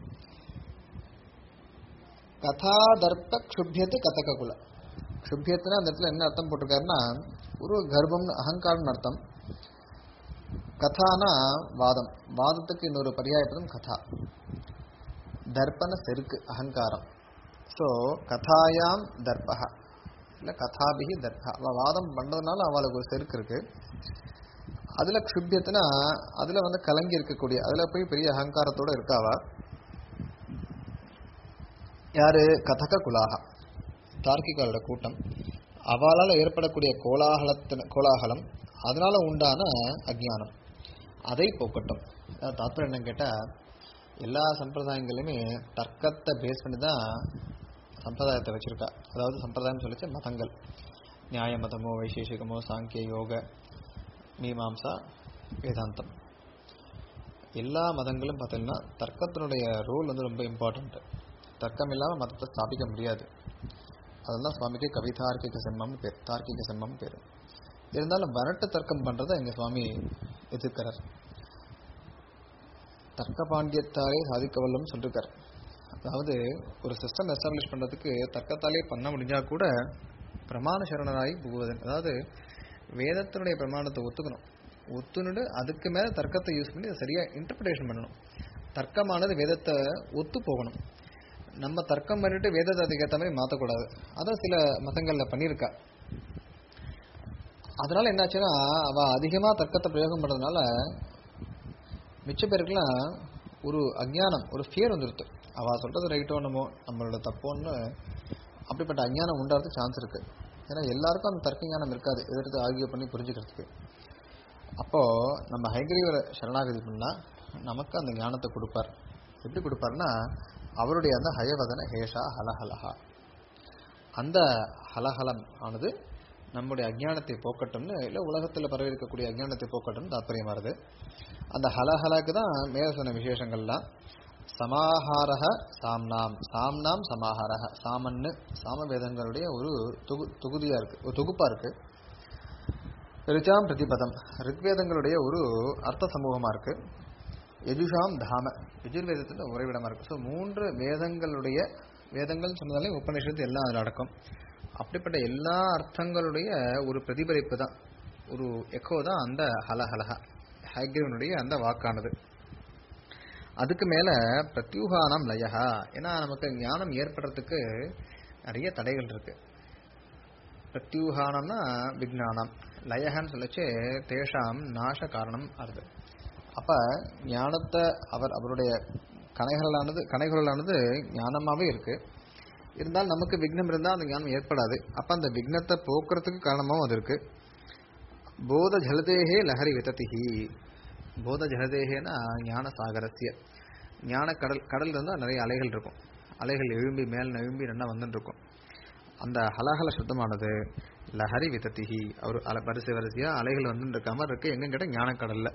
கதாதர்ப்ப க்ஷுபியத்து கதக குல க்ஷுபியத்துனா அந்த இடத்துல என்ன அர்த்தம் போட்டிருக்காருன்னா ஒரு கர்ப்பம்னு அகங்காரம்னு அர்த்தம் கதானா வாதம் வாதத்துக்கு இன்னொரு பரியாயப்பதம் கதா தர்ப்பன செருக்கு அகங்காரம் ஸோ கதாயாம் தர்பக இல்லை கதாபிகி தர்பா அவள் வாதம் பண்ணுறதுனால அவளுக்கு ஒரு செருக்கு இருக்கு அதில் க்ஷுபியத்துனா அதில் வந்து கலங்கி இருக்கக்கூடிய அதில் போய் பெரிய அகங்காரத்தோட இருக்காவா யாரு கதக குலாகா தார்க்கிகளோட கூட்டம் அவளால் ஏற்படக்கூடிய கோலாகலத்தின கோலாகலம் அதனால உண்டான அஜ்ஞானம் அதை போக்கட்டும் அதாவது தாத்பரம் என்னன்னு கேட்டால் எல்லா சம்பிரதாயங்களுமே தர்க்கத்தை பேஸ் பண்ணி தான் சம்பிரதாயத்தை வச்சிருக்கா அதாவது சம்பிரதாயம் சொல்லிச்சு மதங்கள் நியாய மதமோ வைசேஷிகமோ சாங்கிய யோக மீமாம்சா வேதாந்தம் எல்லா மதங்களும் பார்த்தீங்கன்னா தர்க்கத்தினுடைய ரோல் வந்து ரொம்ப இம்பார்ட்டண்ட் தர்க்கம் இல்லாமல் மதத்தை ஸ்தாபிக்க முடியாது அதெல்லாம் சுவாமிக்கு கவிதார்க்கிக செம்மம் பேர் தார்க்கிக செம்மம் பேர் இருந்தாலும் வரட்டு தர்க்கம் பண்றதை எங்க சுவாமி எதிர்க்கிறார் தர்க்க பாண்டியத்தாலே சாதிக்க வல்லம்னு சொல்லிருக்கார் அதாவது ஒரு சிஸ்டம் எஸ்டாப்ளிஷ் பண்றதுக்கு தர்க்கத்தாலே பண்ண முடிஞ்சா கூட பிரமாண சரணராகி புகுவதன் அதாவது வேதத்தினுடைய பிரமாணத்தை ஒத்துக்கணும் ஒத்துனுட்டு அதுக்கு மேல தர்க்கத்தை யூஸ் பண்ணி அதை சரியா இன்டர்பிரேஷன் பண்ணணும் தர்க்கமானது வேதத்தை ஒத்து போகணும் நம்ம தர்க்கம் பண்ணிட்டு வேதத்தை அதுக்கேற்ற மாதிரி மாற்றக்கூடாது அதான் சில மதங்கள்ல பண்ணியிருக்கா அதனால என்னாச்சுன்னா அவ அதிகமா தர்க்கத்தை பிரயோகம் பண்றதுனால மிச்ச பேருக்குலாம் ஒரு அஜ்ஞானம் ஒரு ஃபியர் வந்துருது அவ சொல்றது ரைட்டோ என்னமோ நம்மளோட தப்போன்னு அப்படிப்பட்ட அஜ்ஞானம் உண்டாறது சான்ஸ் இருக்கு ஏன்னா எல்லாருக்கும் அந்த தர்க்க ஞானம் இருக்காது எதிர்த்து ஆர்கியூ பண்ணி புரிஞ்சுக்கிறதுக்கு அப்போ நம்ம ஹைகிரீவரை சரணாகதி பண்ணா நமக்கு அந்த ஞானத்தை கொடுப்பார் எப்படி கொடுப்பாருன்னா அவருடைய அந்த ஹயவதன ஹேஷா ஹலஹலஹா அந்த ஹலஹலம் ஆனது நம்முடைய அஜ்ஞானத்தை போக்கட்டும்னு இல்லை உலகத்தில் பரவி இருக்கக்கூடிய அஜ்ஞானத்தை போக்கட்டும்னு தாற்பயம் வருது அந்த ஹலஹலக்கு தான் மேல சொன்ன விசேஷங்கள்லாம் சமாஹாரக சாம்னாம் சாம்னாம் சமாஹாரக சாமன்னு சாமவேதங்களுடைய ஒரு தொகு தொகுதியா இருக்கு ஒரு தொகுப்பா இருக்கு ரிச்சாம் பிரதிபதம் ரிக்வேதங்களுடைய ஒரு அர்த்த சமூகமா இருக்கு யஜுஷாம் தாம யஜுர்வேதத்துல உறைவிடமா இருக்கு ஸோ மூன்று வேதங்களுடைய வேதங்கள் சொன்னதாலே உபநிஷத்து எல்லாம் அதில் அடக்கம் அப்படிப்பட்ட எல்லா அர்த்தங்களுடைய ஒரு பிரதிபலிப்பு தான் ஒரு எக்கோ தான் அந்த ஹலஹலஹ ஹைகிரவனுடைய அந்த வாக்கானது அதுக்கு மேல பிரத்யூகானம் லயஹா ஏன்னா நமக்கு ஞானம் ஏற்படுறதுக்கு நிறைய தடைகள் இருக்கு பிரத்யூகானம்னா விஜானம் லயஹன்னு சொல்லச்சு தேஷாம் நாச காரணம் வருது அப்ப ஞானத்தை அவர் அவருடைய கணைகளானது கணைகளானது ஞானமாவே இருக்கு இருந்தாலும் நமக்கு விக்னம் இருந்தால் அந்த ஞானம் ஏற்படாது அப்ப அந்த விக்னத்தை போக்குறதுக்கு காரணமாகவும் அது இருக்கு போத ஜலதேகே லஹரி விததிஹி போத ஜலதேகேனா ஞான சாகரஸ்ய ஞான கடல் கடல் இருந்தால் நிறைய அலைகள் இருக்கும் அலைகள் எழும்பி மேல் எழும்பி நல்லா வந்துட்டு இருக்கும் அந்த ஹலஹல சப்தமானது லஹரி விதத்திஹி அவர் அல வரிசை வரிசையா அலைகள் வந்துட்டு இருக்க மாதிரி இருக்கு எங்க கேட்ட ஞானக்கடல்ல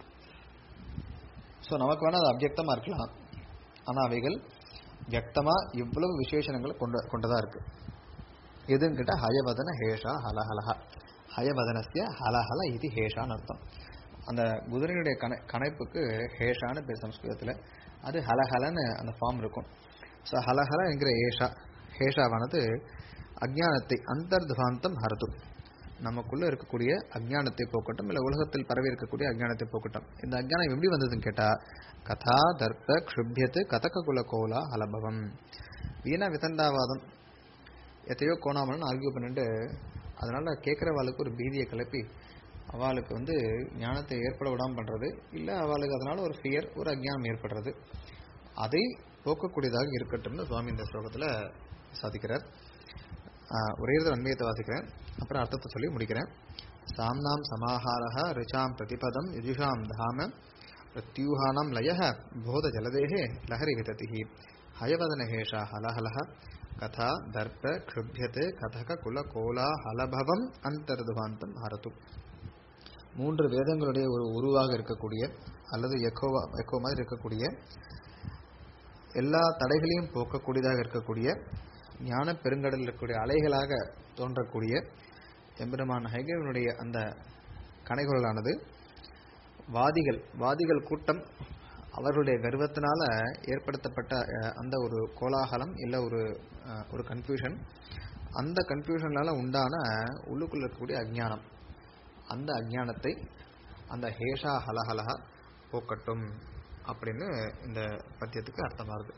ஸோ நமக்கு வேணா அது அபியக்தமா இருக்கலாம் ஆனா அவைகள் வியக்தமா இவ்வளவு விசேஷணங்களை கொண்ட கொண்டதா இருக்கு எதுன்னு கேட்டா ஹயவதன ஹேஷா ஹலஹலஹா ஹயவதனஸ்ய ஹலஹல இது ஹேஷான்னு அர்த்தம் அந்த குதிரையுடைய கணை கணைப்புக்கு ஹேஷான்னு பேர் சம்ஸ்கிருதத்தில் அது ஹலஹலன்னு அந்த ஃபார்ம் இருக்கும் ஸோ ஹலஹல என்கிற ஏஷா ஹேஷாவானது அஜ்ஞானத்தை அந்தர்துவாந்தம் ஹரது நமக்குள்ள இருக்கக்கூடிய அஜ்ஞானத்தை போக்கட்டும் இல்லை உலகத்தில் பரவி இருக்கக்கூடிய அஜ்ஞானத்தை போக்கட்டும் இந்த அஜ்ஞானம் எப்படி வந்ததுன்னு கேட்டா கதா தர்ப்ப க்ஷுபியத்து கதக குல கோலா ஹலபவம் வீணா விதண்டாவாதம் எத்தையோ கோணாமல்னு ஆர்கியூ பண்ணிட்டு அதனால கேட்குறவாளுக்கு ஒரு பீதியை கிளப்பி அவளுக்கு வந்து ஞானத்தை ஏற்பட விடாமல் பண்றது இல்லை அவளுக்கு அதனால ஒரு ஃபியர் ஒரு அஜ்ஞானம் ஏற்படுறது அதை போக்கக்கூடியதாக இருக்கட்டும்னு சுவாமி இந்த ஸ்லோகத்துல சாதிக்கிறார் ஆஹ் ஒரே ஒரு அன்மயத்தை வாசிக்கிறேன் அப்புறம் அர்த்தத்தை சொல்லி முடிக்கிறேன் சாம்னாம் சமாஹாரः ருச்சாம் பிரதிபதம் யுஜுஷாம் தாம பிரத்யூஹானாம் லயः போத ஜலதேஹே லஹரி விததிः ஹயவதனஹேஷா ஹலஹலः கதா தர்ப்ப க்ஷுப்யதே கதக குல கோலா ஹலபவம் அந்தர்துவாந்தம் ஹரது மூன்று வேதங்களுடைய ஒரு உருவாக இருக்கக்கூடிய அல்லது எக்கோவா எக்கோ மாதிரி இருக்கக்கூடிய எல்லா தடைகளையும் போக்கக்கூடியதாக இருக்கக்கூடிய ஞான பெருங்கடலில் இருக்கக்கூடிய அலைகளாக தோன்றக்கூடிய எம்பெருமான் ஹைகவனுடைய அந்த கனைகுரலானது வாதிகள் வாதிகள் கூட்டம் அவர்களுடைய கர்வத்தினால ஏற்படுத்தப்பட்ட அஹ், அந்த ஒரு கோலாகலம் இல்லை ஒரு அஹ், ஒரு கன்ஃபியூஷன் அந்த கன்ஃபியூஷனால உண்டான உள்ளுக்குள்ள இருக்கக்கூடிய அஜ்ஞானம் அந்த அஜ்ஞானத்தை அந்த ஹேஷா ஹலஹலஹா போக்கட்டும் அப்படின்னு இந்த பத்தியத்துக்கு அர்த்தமாகுது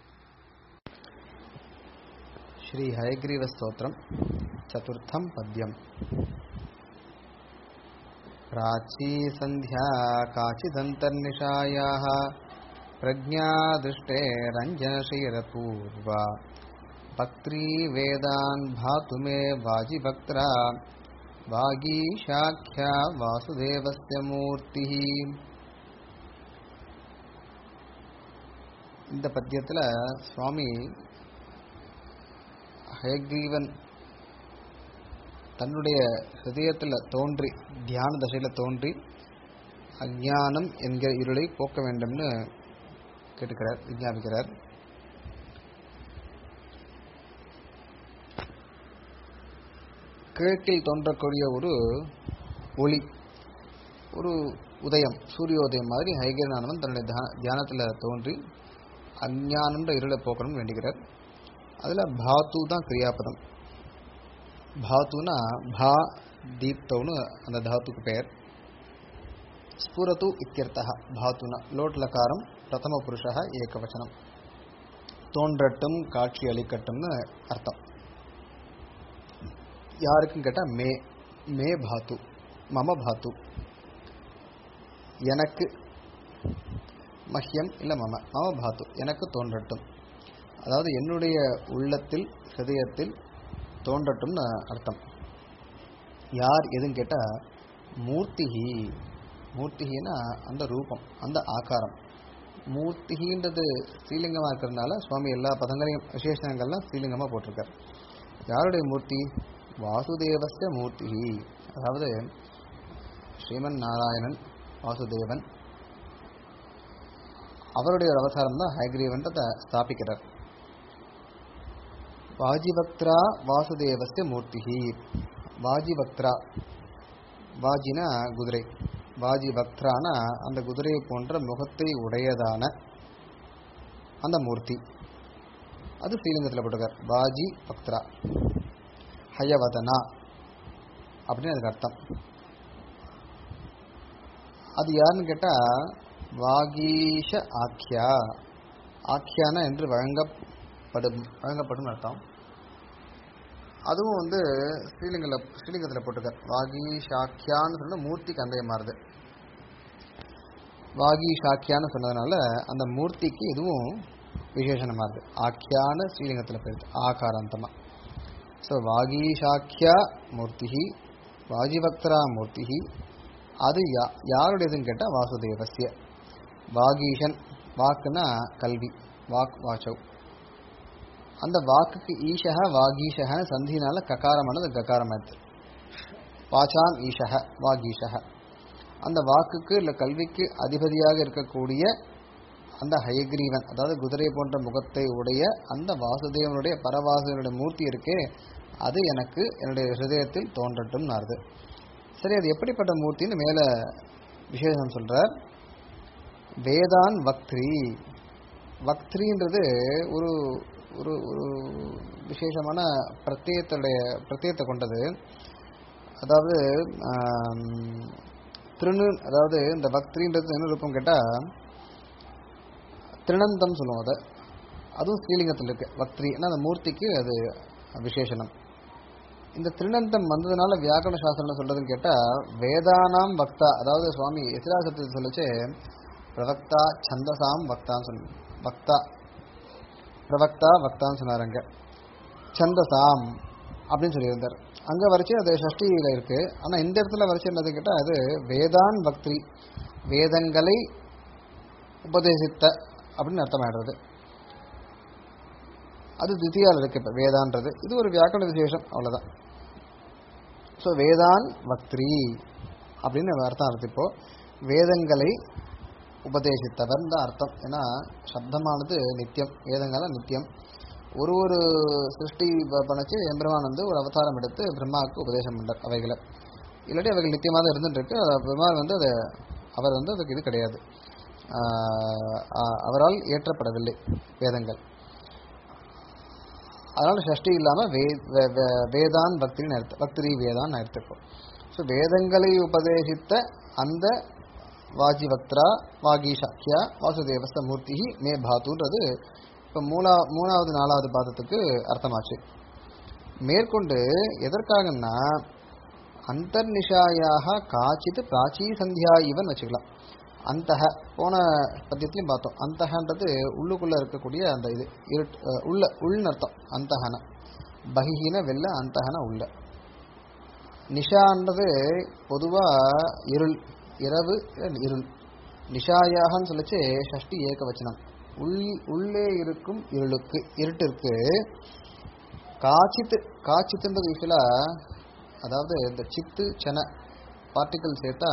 श्री हयग्रीव स्तोत्रम चतुर्थम पद्यम प्राची संध्या काचिदन्तर्निशायाः प्रज्ञादृष्टे रञ्जनशीरपूर्वा भक्त्री वेदान् भातु मे वाजिभक्त्रा वागीशाख्या वासुदेवस्य मूर्तिः இந்த பத்தியத்தில் சுவாமி ஹயக்ரீவன் தன்னுடைய ஹிருதயத்தில் தோன்றி தியான தசையில் தோன்றி அஞ்ஞானம் என்கிற இருளை போக்க வேண்டும்னு கேட்டுக்கிறார் விஞ்ஞாபிக்கிறார் கிழக்கில் தோன்றக்கூடிய ஒரு ஒளி ஒரு உதயம் சூரியோதயம் மாதிரி ஹைகிரனானவன் தன்னுடைய தியா- தியானத்துல தோன்றி அஞ்ஞானம்ன்ற இருளை போக்கணும்னு வேண்டிக்கிறார் அதுல பாத்து தான் கிரியாபதம் பாத்துனா பா தீப்தவ்னு அந்த தாத்துக்கு பெயர் ஸ்புரது இத்தியர்த்தः பாத்துனா லோட் லகாரம் பிரதம புருஷः ஏகவச்சனம் தோன்றட்டும் காட்சி அளிக்கட்டும்னு அர்த்தம் யாருக்கும் கேட்டா மே மே பாத்து மம பாத்து எனக்கு மஹ்யம் இல்ல மம மம பாத்து எனக்கு தோன்றட்டும் அதாவது என்னுடைய உள்ளத்தில் ஹிருதயத்தில் தோன்றட்டும்னு அர்த்தம் யார் எதுன்னு கேட்டா மூர்த்திகி மூர்த்திகின்னா அந்த ரூபம் அந்த ஆகாரம் மூர்த்திகின்றது ஸ்ரீலிங்கமா இருக்கிறதுனால சுவாமி எல்லா பதங்களையும் விசேஷங்கள்லாம் ஸ்ரீலிங்கமா போட்டிருக்கார் யாருடைய மூர்த்தி வாசுதேவஸ்ய மூர்த்திகி அதாவது ஸ்ரீமன் நாராயணன் வாசுதேவன் அவருடைய ஒரு அவதாரம் தான் ஹயக்ரீவன்றதை ஸ்தாபிக்கிறார் வாஜிபக்திரா வாசுதேவஸ்ய மூர்த்திகி வாஜிபக்திரா வாஜினா குதிரை வாஜிபக்திரானா அந்த குதிரையை போன்ற முகத்தை உடையதான அந்த மூர்த்தி அது ஸ்ரீலிங்கத்தில் போட்டிருக்கார் வாஜி பக்திரா ஹயவதனா அப்படின்னு அதுக்கு அர்த்தம் அது யாருன்னு கேட்டா வாகீஷ ஆக்கியா ஆக்கியானா என்று வழங்கப்படும் வழங்கப்படும் அர்த்தம் அதுவும் வந்து ஸ்ரீலிங்கத்தில் ஸ்ரீலிங்கத்தில் போட்டிருக்கார் வாகீஷாக்கியான்னு சொன்னா மூர்த்திக்கு அந்தைய மாறுது வாகீஷாக்கியான்னு சொன்னதுனால அந்த மூர்த்திக்கு இதுவும் விசேஷணமா இருக்கு ஆக்கியான ஸ்ரீலிங்கத்தில் போயிருக்கு ஆகாராந்தமா ஸோ வாகீஷாக்கியா மூர்த்திஹி வாஜிபக்தரா மூர்த்திஹி அது யா யாருடையதுன்னு கேட்டால் வாசுதேவசிய வாகீஷன் வாக்குனா கல்வி வாக் வாச்சவ் அந்த வாக்குக்கு ஈஷக வாகீஷக சந்தினால ககாரமானது ககாரமாயிடுது வாச்சாம் ஈஷக வாகீஷக அந்த வாக்குக்கு இல்லை கல்விக்கு அதிபதியாக இருக்கக்கூடிய அந்த ஹயக்ரீவன் அதாவது குதிரை போன்ற முகத்தை உடைய அந்த வாசுதேவனுடைய பரவாசுதனுடைய மூர்த்தி இருக்கே அது எனக்கு என்னுடைய ஹிருதயத்தில் தோன்றட்டும் நாருது சரி அது எப்படிப்பட்ட மூர்த்தின்னு மேல விசேஷம் சொல்றார் வேதான் வக்திரி வக்திரின்றது ஒரு ஒரு ஒரு விசேஷமான பிரத்யேகத்துடைய பிரத்யேகத்தை கொண்டது அதாவது ஆம், திருநு அதாவது இந்த பக்திரின்றது என்ன ரூபம் கேட்டா திருநந்தம் சொல்லுவோம் அதை அதுவும் ஸ்ரீலிங்கத்தில் இருக்கு பக்திரி ஏன்னா அந்த மூர்த்திக்கு அது விசேஷனம் இந்த திருநந்தம் வந்ததுனால வியாக்கரண சாஸ்திரம் சொல்றதுன்னு கேட்டா வேதானாம் பக்தா அதாவது சுவாமி எதிராசத்தை சொல்லிச்சு பிரவக்தா சந்தசாம் பக்தான்னு சொல்லு பக்தா பிரவக்தா வக்தான்னு சொன்னாருங்க சந்தசாம் அப்படின்னு சொல்லியிருந்தார் அங்க வரைச்சு அது ஷஷ்டியில இருக்கு ஆனா இந்த இடத்துல வரைச்சு என்னது கேட்டா அது வேதான் பக்தி வேதங்களை உபதேசித்த அப்படின்னு அர்த்தமாயிடுறது அது தித்தியால் இருக்கு இப்ப வேதான்றது இது ஒரு வியாக்கரண விசேஷம் அவ்வளவுதான் ஸோ வேதான் வக்திரி அப்படின்னு அர்த்தம் இருக்கு இப்போ வேதங்களை உபதேசித்தவர் தான் அர்த்தம் ஏன்னா சப்தமானது நித்தியம் வேதங்கள்லாம் நித்தியம் ஒரு ஒரு சிருஷ்டி ப- பண்ணச்சு எம்பெருமான் வந்து ஒரு அவதாரம் எடுத்து பிரம்மாவுக்கு உபதேசம் பண்ணார் அவைகளை இல்லாட்டி அவைகள் நித்தியமாக தான் இருந்துட்டு இருக்கு அது பெருமாள் வந்து அதை அவர் வந்து அதுக்கு இது கிடையாது ஆஹ் ஆஹ் அவரால் ஏற்றப்படவில்லை வேதங்கள் அதனால ஷஷ்டி இல்லாம வே வே- வே- வேதான் பக்தின்னு அர்த்தம் பக்திரி வேதான் எடுத்துக்கோ ஸோ வேதங்களை உபதேசித்த அந்த வாஜிவக்திரா வாகீஷாக்கியா வாசுதேவஸ்த மூர்த்தி மே பாத்துன்றது இப்போ மூணா மூணாவது நாலாவது பாதத்துக்கு அர்த்தமாச்சு மேற்கொண்டு எதற்காகன்னா அந்தர்நிஷாயாக காச்சித் பிராச்சீ சந்தியா இவன் வச்சுக்கலாம் அந்தக போன பத்தியத்திலையும் பார்த்தோம் அந்தகன்றது உள்ளுக்குள்ள இருக்கக்கூடிய அந்த இது இருட் அஹ் உள்ள உள்னு அர்த்தம் அந்தகன பகிஹின வெள்ள அந்தகன உள்ள நிஷான்றது பொதுவா இருள் இரவு இல்ல இருள் நிஷாயாகன்னு சொல்லிச்சு ஷஷ்டி ஏக வச்சனம் உள் உள்ளே இருக்கும் இருளுக்கு இருட்டிற்கு காச்சித்து காச்சித்துன்றது யூஸ்வலா அதாவது இந்த சித்து சென பார்ட்டிகல் சேர்த்தா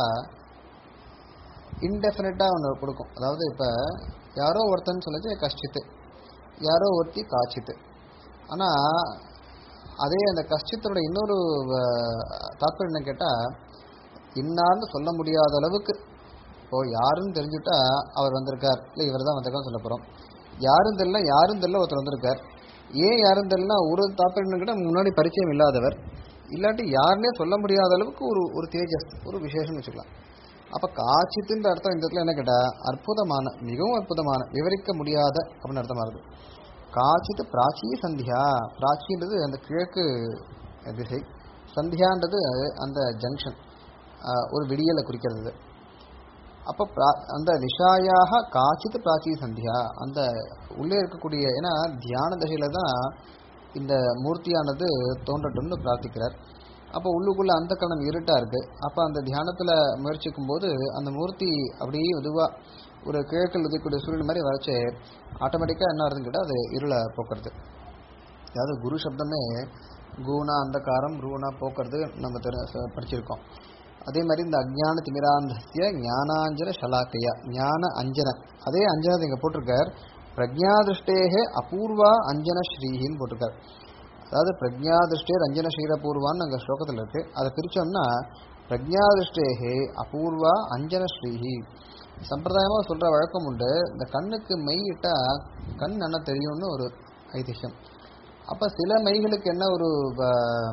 இன்டெஃபினட்டா ஒன்று கொடுக்கும் அதாவது இப்போ யாரோ ஒருத்தன் சொல்லிச்சு கஷ்டித்து யாரோ ஒருத்தி காச்சித்து ஆனால் அதே அந்த கஷ்டத்தோட இன்னொரு அஹ், தாத்பரியம் என்ன கேட்டால் இன்னார்னு சொல்ல முடியாத அளவுக்கு இப்போ யாருன்னு தெரிஞ்சுட்டா அவர் வந்திருக்கார் இல்லை இவர் தான் வந்திருக்கான்னு சொல்ல போகிறோம் யாரும் தெரியல யாரும் தெரியல ஒருத்தர் வந்திருக்கார் ஏன் யாரும் தெரியலனா ஒரு தாத்பரியம் கிட்ட முன்னாடி பரிச்சயம் இல்லாதவர் இல்லாட்டி யாருன்னே சொல்ல முடியாத அளவுக்கு ஒரு ஒரு தேஜஸ் ஒரு விசேஷம் வச்சுக்கலாம் அப்ப காட்சித்துன்ற அர்த்தம் இந்த இடத்துல என்ன கேட்டா அற்புதமான மிகவும் அற்புதமான விவரிக்க முடியாத அப்படின்னு அர்த்தமா இருக்கு காட்சித்து பிராச்சி சந்தியா பிராச்சின்றது அந்த கிழக்கு திசை சந்தியான்றது அந்த ஜங்ஷன் ஒரு விடியலை குறிக்கிறது அப்போ பிரா- அந்த நிஷாயாக காச்சித் பிராச்சி சந்தியா அந்த உள்ளே இருக்கக்கூடிய ஏன்னா தியான தசையில தான் இந்த மூர்த்தியானது தோன்றட்டும்னு பிரார்த்திக்கிறார் அப்போ உள்ளுக்குள்ள அந்த கணம் இருட்டா இருக்கு அப்போ அந்த தியானத்துல முயற்சிக்கும் போது அந்த மூர்த்தி அப்படியே இதுவா ஒரு கிழக்கில் உதயக்கூடிய சூரியன் மாதிரி வரைச்சு ஆட்டோமேட்டிக்கா என்ன ஆகுதுன்னு கேட்டால் அது இருளை போக்குறது அதாவது குரு சப்தமே கூணா அந்தகாரம் ரூணா போக்குறது நம்ம தெரி ச- படிச்சிருக்கோம் அதே மாதிரி இந்த அஜ்ஞான திமிராந்தஸ்ய ஞானாஞ்சன ஷலாக்கையா ஞான அஞ்சன அதே அஞ்சனத்தை இங்க போட்டிருக்கார் பிரஜா திருஷ்டேகே அபூர்வா அஞ்சன ஸ்ரீஹின்னு போட்டிருக்கார் அதாவது பிரஜா திருஷ்டேர் அஞ்சன ஸ்ரீரபூர்வான்னு அங்க ஸ்லோகத்தில் இருக்கு அதை பிரிச்சோம்னா பிரஜா திருஷ்டேகே அபூர்வா அஞ்சன ஸ்ரீஹி சம்பிரதாயமா சொல்ற வழக்கம் உண்டு இந்த கண்ணுக்கு மை இட்டா கண் என்ன தெரியும்னு ஒரு ஐதிஹ்யம் அப்ப சில மைகளுக்கு என்ன ஒரு வ-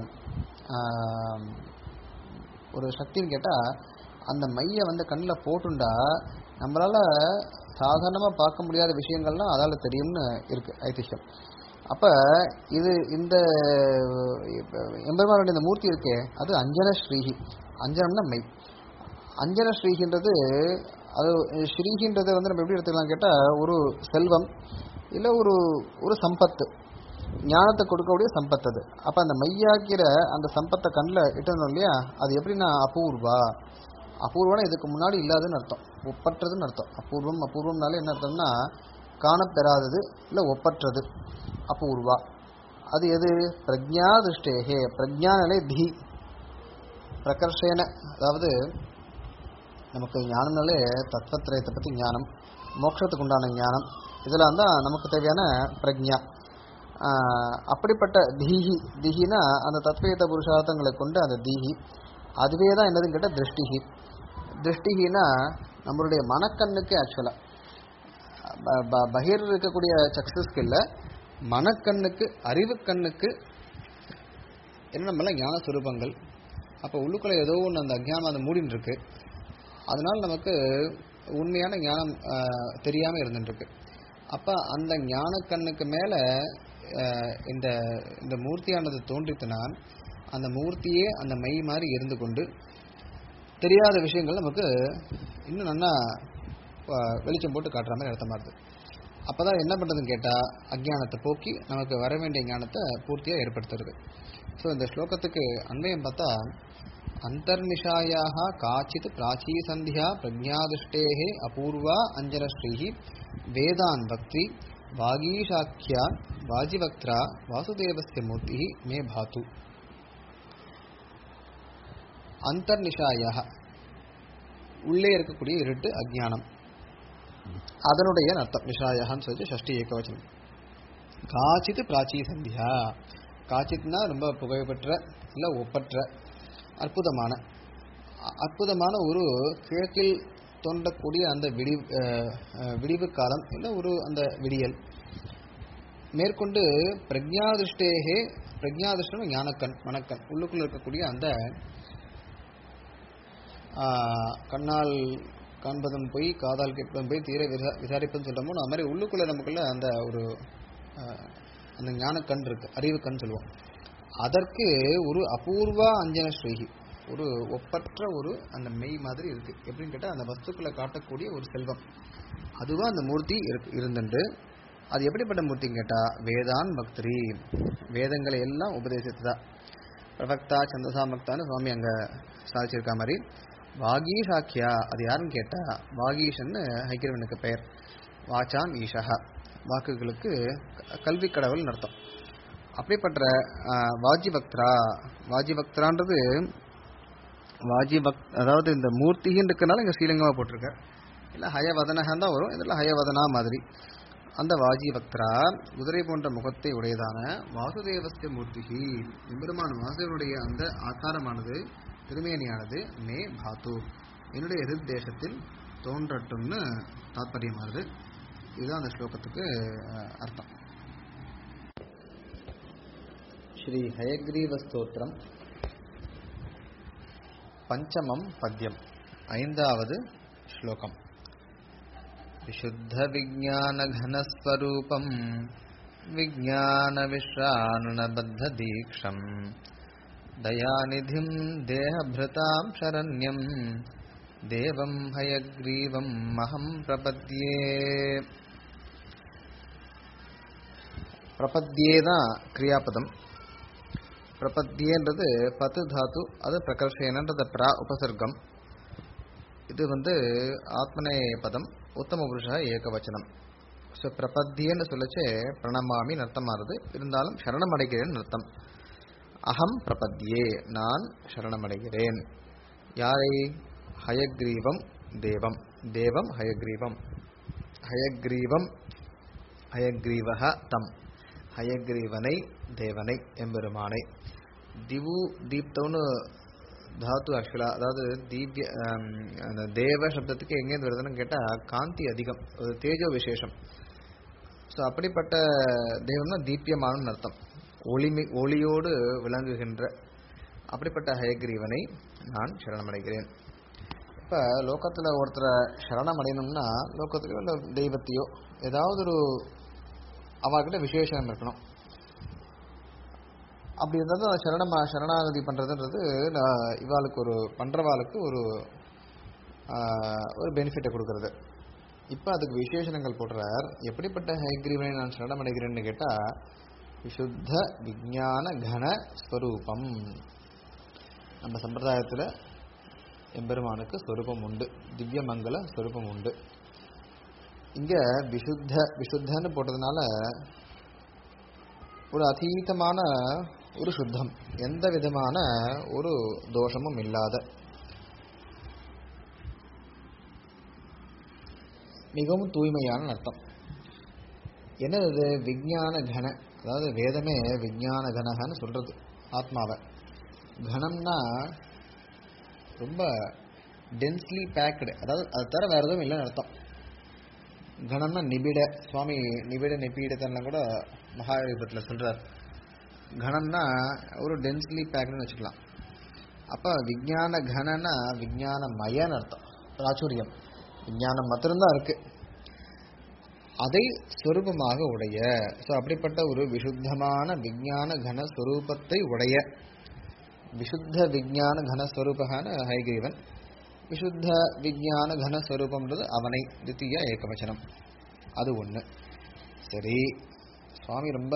ஆம், ஒரு சக்தின்னு கேட்டா அந்த மைய வந்து கண்ணில் போட்டுண்டா நம்மளால சாதாரணமா பார்க்க முடியாத விஷயங்கள்லாம் அதால தெரியும்னு இருக்கு ஐதிஹ்யம் அப்ப இது இந்த எம்பெருமானுடைய இந்த மூர்த்தி இருக்கே அது அஞ்சன ஸ்ரீஹி அஞ்சனம்னா மை அஞ்சன ஸ்ரீகின்றது அது ஸ்ரீகின்றதை வந்து நம்ம எப்படி எடுத்துக்கலாம் கேட்டா ஒரு செல்வம் இல்ல ஒரு ஒரு சம்பத்து ஞானத்தை கொடுக்கக்கூடிய சம்பத்து அது அப்ப அந்த மையாக்கிற அந்த சம்பத்தை கண்ணில் இட்டணும் இல்லையா அது எப்படின்னா அபூர்வா அபூர்வம்னா இதுக்கு முன்னாடி இல்லாதுன்னு அர்த்தம் ஒப்பற்றதுன்னு அர்த்தம் அபூர்வம் அபூர்வம்னாலே என்ன அர்த்தம்னா காணப்பெறாதது இல்ல ஒப்பற்றது அபூர்வா அது எது பிரஜா திருஷ்டேகே பிரஜானலே தி பிரகர்ஷேன அதாவது நமக்கு ஞானம்னாலே தத்துவத்திரயத்தை பற்றி ஞானம் மோட்சத்துக்கு உண்டான ஞானம் இதெல்லாம் தான் நமக்கு தேவையான பிரக்ஞா ஆஹ் அப்படிப்பட்ட தீஹி தீஹினா அந்த தத்வயத்த புருஷார்த்தங்களை கொண்டு அந்த தீஹி அதுவே தான் என்னதுன்னு கேட்டால் திருஷ்டிஹி திருஷ்டிஹினா நம்மளுடைய மனக்கண்ணுக்கு ஆக்சுவலாக பகிர் இருக்கக்கூடிய சக்ஸஸ்க்கு இல்லை மனக்கண்ணுக்கு அறிவு கண்ணுக்கு என்ன நம்மளாம் ஞான சுரூபங்கள் அப்போ உள்ளுக்குள்ள ஏதோ ஒன்று அந்த அஜ்ஞானம் அதை மூடின்னு இருக்கு அதனால நமக்கு உண்மையான ஞானம் ஆஹ், தெரியாம இருந்துட்டு இருக்கு அப்ப அந்த ஞான கண்ணுக்கு மேல ஆஹ், இந்த இந்த மூர்த்தியானது தோன்றித்துனா அந்த மூர்த்தியே அந்த மை மாதிரி இருந்து கொண்டு தெரியாத விஷயங்கள் நமக்கு இன்னும் நல்லா ஆஹ், வெளிச்சம் போட்டு காட்டுற மாதிரி அர்த்தமா இருக்கு அப்பதான் என்ன பண்றதுன்னு கேட்டா அஜ்ஞானத்தை போக்கி நமக்கு வர வேண்டிய ஞானத்தை பூர்த்தியா ஏற்படுத்துறது ஸோ இந்த ஸ்லோகத்துக்கு அன்வயம் பார்த்தா அந்தர்நிஷாயாக காச்சித் பிராச்சீ சந்தியா பிரஜாதிஷ்டேகே அபூர்வா அஞ்சனஸ்ரீஹி வேதான் பக்தி வாகீஷாக்கியா வாஜிவக்த்ரா வாசுதேவஸ்ய மூர்த்தி மே பாத்து அந்தர்நிஷாயாக உள்ளே இருக்கக்கூடிய இருட்டு அஜ்ஞானம் அதனுடைய அர்த்தம் நிஷாயகான்னு சொல்லி ஷஷ்டி ஏகவச்சனம் காச்சித் பிராச்சி சந்தியா காச்சித்னா ரொம்ப புகழ்பெற்ற இல்லை ஒப்பற்ற அற்புதமான அ- அற்புதமான ஒரு கிழக்கில் தோன்றக்கூடிய அந்த விடி அஹ், அஹ், விடிவு காலம் இல்லை ஒரு அந்த விடியல் மேற்கொண்டு பிரஜாதிருஷ்டேகே பிரஜாதிருஷ்டம் ஞானக்கண் மனக்கண் உள்ளுக்குள்ள இருக்கக்கூடிய அந்த ஆஹ், கண்ணால் காண்பதும் போய் காதால் கேட்பதும் போய் தீர விசா விசாரிப்பதும் சொல்றோமோ அது மாதிரி உள்ளுக்குள்ள நமக்குள்ள அந்த ஒரு ஆஹ், அந்த ஞானக்கண் இருக்கு அறிவு கண் சொல்லுவோம் அதற்கு ஒரு அபூர்வா அஞ்சன ஸ்ரீஹி ஒரு ஒப்பற்ற ஒரு அந்த மெய் மாதிரி இருக்கு எப்படின்னு கேட்டா அந்த வஸ்துக்களை காட்டக்கூடிய ஒரு செல்வம் அதுவா அந்த மூர்த்தி இருக்கு இருந்துண்டு அது எப்படிப்பட்ட மூர்த்தின்னு கேட்டா வேதான் பக்தரி வேதங்களை எல்லாம் உபதேசித்ததா பிரபக்தா சந்தசாமக்தான்னு சுவாமி அங்க சாதிச்சிருக்க மாதிரி வாகீஷாக்கியா அது யாருன்னு கேட்டா வாகீஷன்னு ஹைக்கிரவனுக்கு பெயர் வாச்சாம் ஈஷா வாக்குகளுக்கு க- கல்வி கடவுள் அர்த்தம் அப்படிப்பட்ட ஆஹ், வாஜிபக்த்ரா வாஜிபக்த்ரான்றது வாஜிபக் அதாவது இந்த மூர்த்தின்னு இருக்கனால இங்க ஸ்ரீலிங்கமா போட்டிருக்க இல்ல ஹயவதனகன் தான் வரும் இதில் ஹயவதனா மாதிரி அந்த வாஜிபக்த்ரா குதிரை போன்ற முகத்தை உடையதான வாசுதேவஸ்ய மூர்த்திகி எம்பெருமான் வாசுதேவனுடைய அந்த ஆகாரமானது திருமேனியானது மே பாத்து என்னுடைய ஹிருத் தேசத்தில் தோன்றட்டும்னு தாத்பரியமானது இதுதான் அந்த ஸ்லோகத்துக்கு அஹ், அர்த்தம் ஸ்ரீ ஹயக்ரீவ ஸ்தோத்திரம் பஞ்சமம் பத்யம் ஐந்தாவது ஸ்லோகம் विशुद्धविज्ञानघनस्वरूपम् विज्ञानविश्राणबद्धदीक्षम् दयानिधिम् देहभृताम् शरण्यम् देवम् हयग्रीवम् महम् प्रपद्ये பிரபத்தியே தான் கிரியாபதம் பிரபத்தியன்றது பத்து தாத்து அது பிரகர்ஷேனன்றது பிரா உபசர்க்கம் இது வந்து ஆத்மநேய பதம் உத்தம புருஷா ஏகவச்சனம் ஸோ பிரபத்தியன்னு சொல்லச்சே பிரணமாமின்னு அர்த்தமானது இருந்தாலும் சரணமடைகிறேன் அர்த்தம் அகம் பிரபத்தியே நான் சரணமடைகிறேன் யாரை ஹயக்ரீவம் தேவம் தேவம் ஹயக்ரீவம் ஹயக்ரீவம் ஹயக்ரீவக தம் ஹயக்ரீவனை தேவனை எம்பெருமானை திவு தீப்தம்னு தாத்து ஆக்சுவலா அதாவது தீப்ய ஆம், அந்த தேவ சப்தத்துக்கு எங்கேருந்து வருதுன்னு கேட்டா காந்தி அதிகம் ஒரு தேஜோ விசேஷம் ஸோ அப்படிப்பட்ட தெய்வம்னா தீப்யமானன்னு அர்த்தம் ஒளிமி ஒளியோடு விளங்குகின்ற அப்படிப்பட்ட ஹயக்ரீவனை நான் சரணமடைகிறேன் இப்போ லோகத்தில் ஒருத்தரை சரணம் அடையணும்னா லோகத்திலையோ இல்லை தெய்வத்தையோ ஏதாவது ஒரு அவகிட்ட விசேஷம் இருக்கணும் அப்படி இருந்தாலும் அந்த சரணமா சரணாகதி பண்ணுறதுன்றது நான் இவாளுக்கு ஒரு பண்ணுறவாளுக்கு ஒரு ஆஹ், ஒரு பெனிஃபிட்டை கொடுக்கறது இப்போ அதுக்கு விசேஷணங்கள் போடுறார் எப்படிப்பட்ட ஹைக்ரீவனை நான் சரணமடைகிறேன்னு கேட்டால் விசுத்த விஞ்ஞான கன ஸ்வரூபம் நம்ம சம்பிரதாயத்தில் எம்பெருமானுக்கு ஸ்வரூபம் உண்டு திவ்யமங்கல ஸ்வரூபம் உண்டு இங்க விசுத்த விசுத்தன்னு போட்டதுனால ஒரு அதீதமான ஒரு சுத்தம் எந்த விதமான ஒரு தோஷமும் இல்லாத மிகவும் தூய்மையான அர்த்தம் என்னது இது விஞ்ஞான கன அதாவது வேதமே விஞ்ஞான கனகன்னு சொல்றது ஆத்மாவை கணம்னா ரொம்ப டென்ஸ்லி பேக்டு அதாவது அது தவிர வேற எதுவும் இல்லைன்னு அர்த்தம் கணம்னா நிபிட சுவாமி நிபிட நிபீடத்தெல்லாம் கூட மகாயுகத்தில் சொல்றார் கணம்னா ஒரு டென்ஸ்லி பேக்டுன்னு வச்சுக்கலாம் அப்போ விஞ்ஞான கணனா விஞ்ஞான மயன்னு அர்த்தம் பிராச்சுரியம் விஞ்ஞானம் மாத்திரம்தான் இருக்கு அதை ஸ்வரூபமாக உடைய ஸோ அப்படிப்பட்ட ஒரு விசுத்தமான விஞ்ஞான கன ஸ்வரூபத்தை உடைய விசுத்த விஞ்ஞான கனஸ்வரூபகான ஹைகிரீவன் விசுத்த விஞ்ஞான கனஸ்வரூபம்ன்றது அவனை தித்திய ஏகவச்சனம் அது ஒன்று சரி சுவாமி ரொம்ப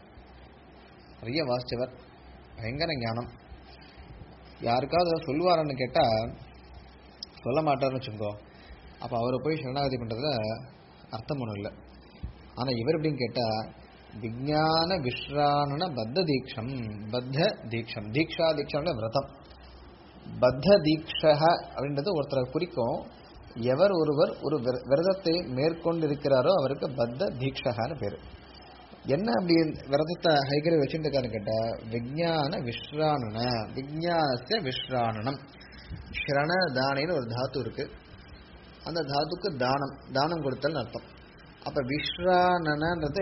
நிறைய வாசிச்சவர் பயங்கர ஞானம் யாருக்காவது ஏதாவது சொல்லுவாரான்னு கேட்டா சொல்ல மாட்டார்னு வச்சுக்கோ அப்ப அவரை போய் சரணாகதி பண்றதுல அர்த்தம் ஒன்றும் இல்லை ஆனா இவர் எப்படின்னு கேட்டா விஞ்ஞான விஸ்ராணன பத்த தீட்சம் பத்த தீட்சம் தீக்ஷா தீட்சம்னா விரதம் பத்த தீக்ஷக அப்படின்றது ஒருத்தரை குறிக்கும் எவர் ஒருவர் ஒரு விர- விரதத்தை மேற்கொண்டிருக்கிறாரோ அவருக்கு பத்த தீக்ஷகான்னு பேரு என்ன அப்படி விரதத்தை ஹைகரி வச்சுட்டு இருக்காருன்னு கேட்டா விஞ்ஞான விஸ்ராணன விஞ்ஞானஸ்ய விஸ்ராணனம் ஸ்ரண தானேன்னு ஒரு தாத்து இருக்கு அந்த தாத்துக்கு தானம் தானம் கொடுத்தல்னு அர்த்தம் அப்ப விஸ்ராணனன்றது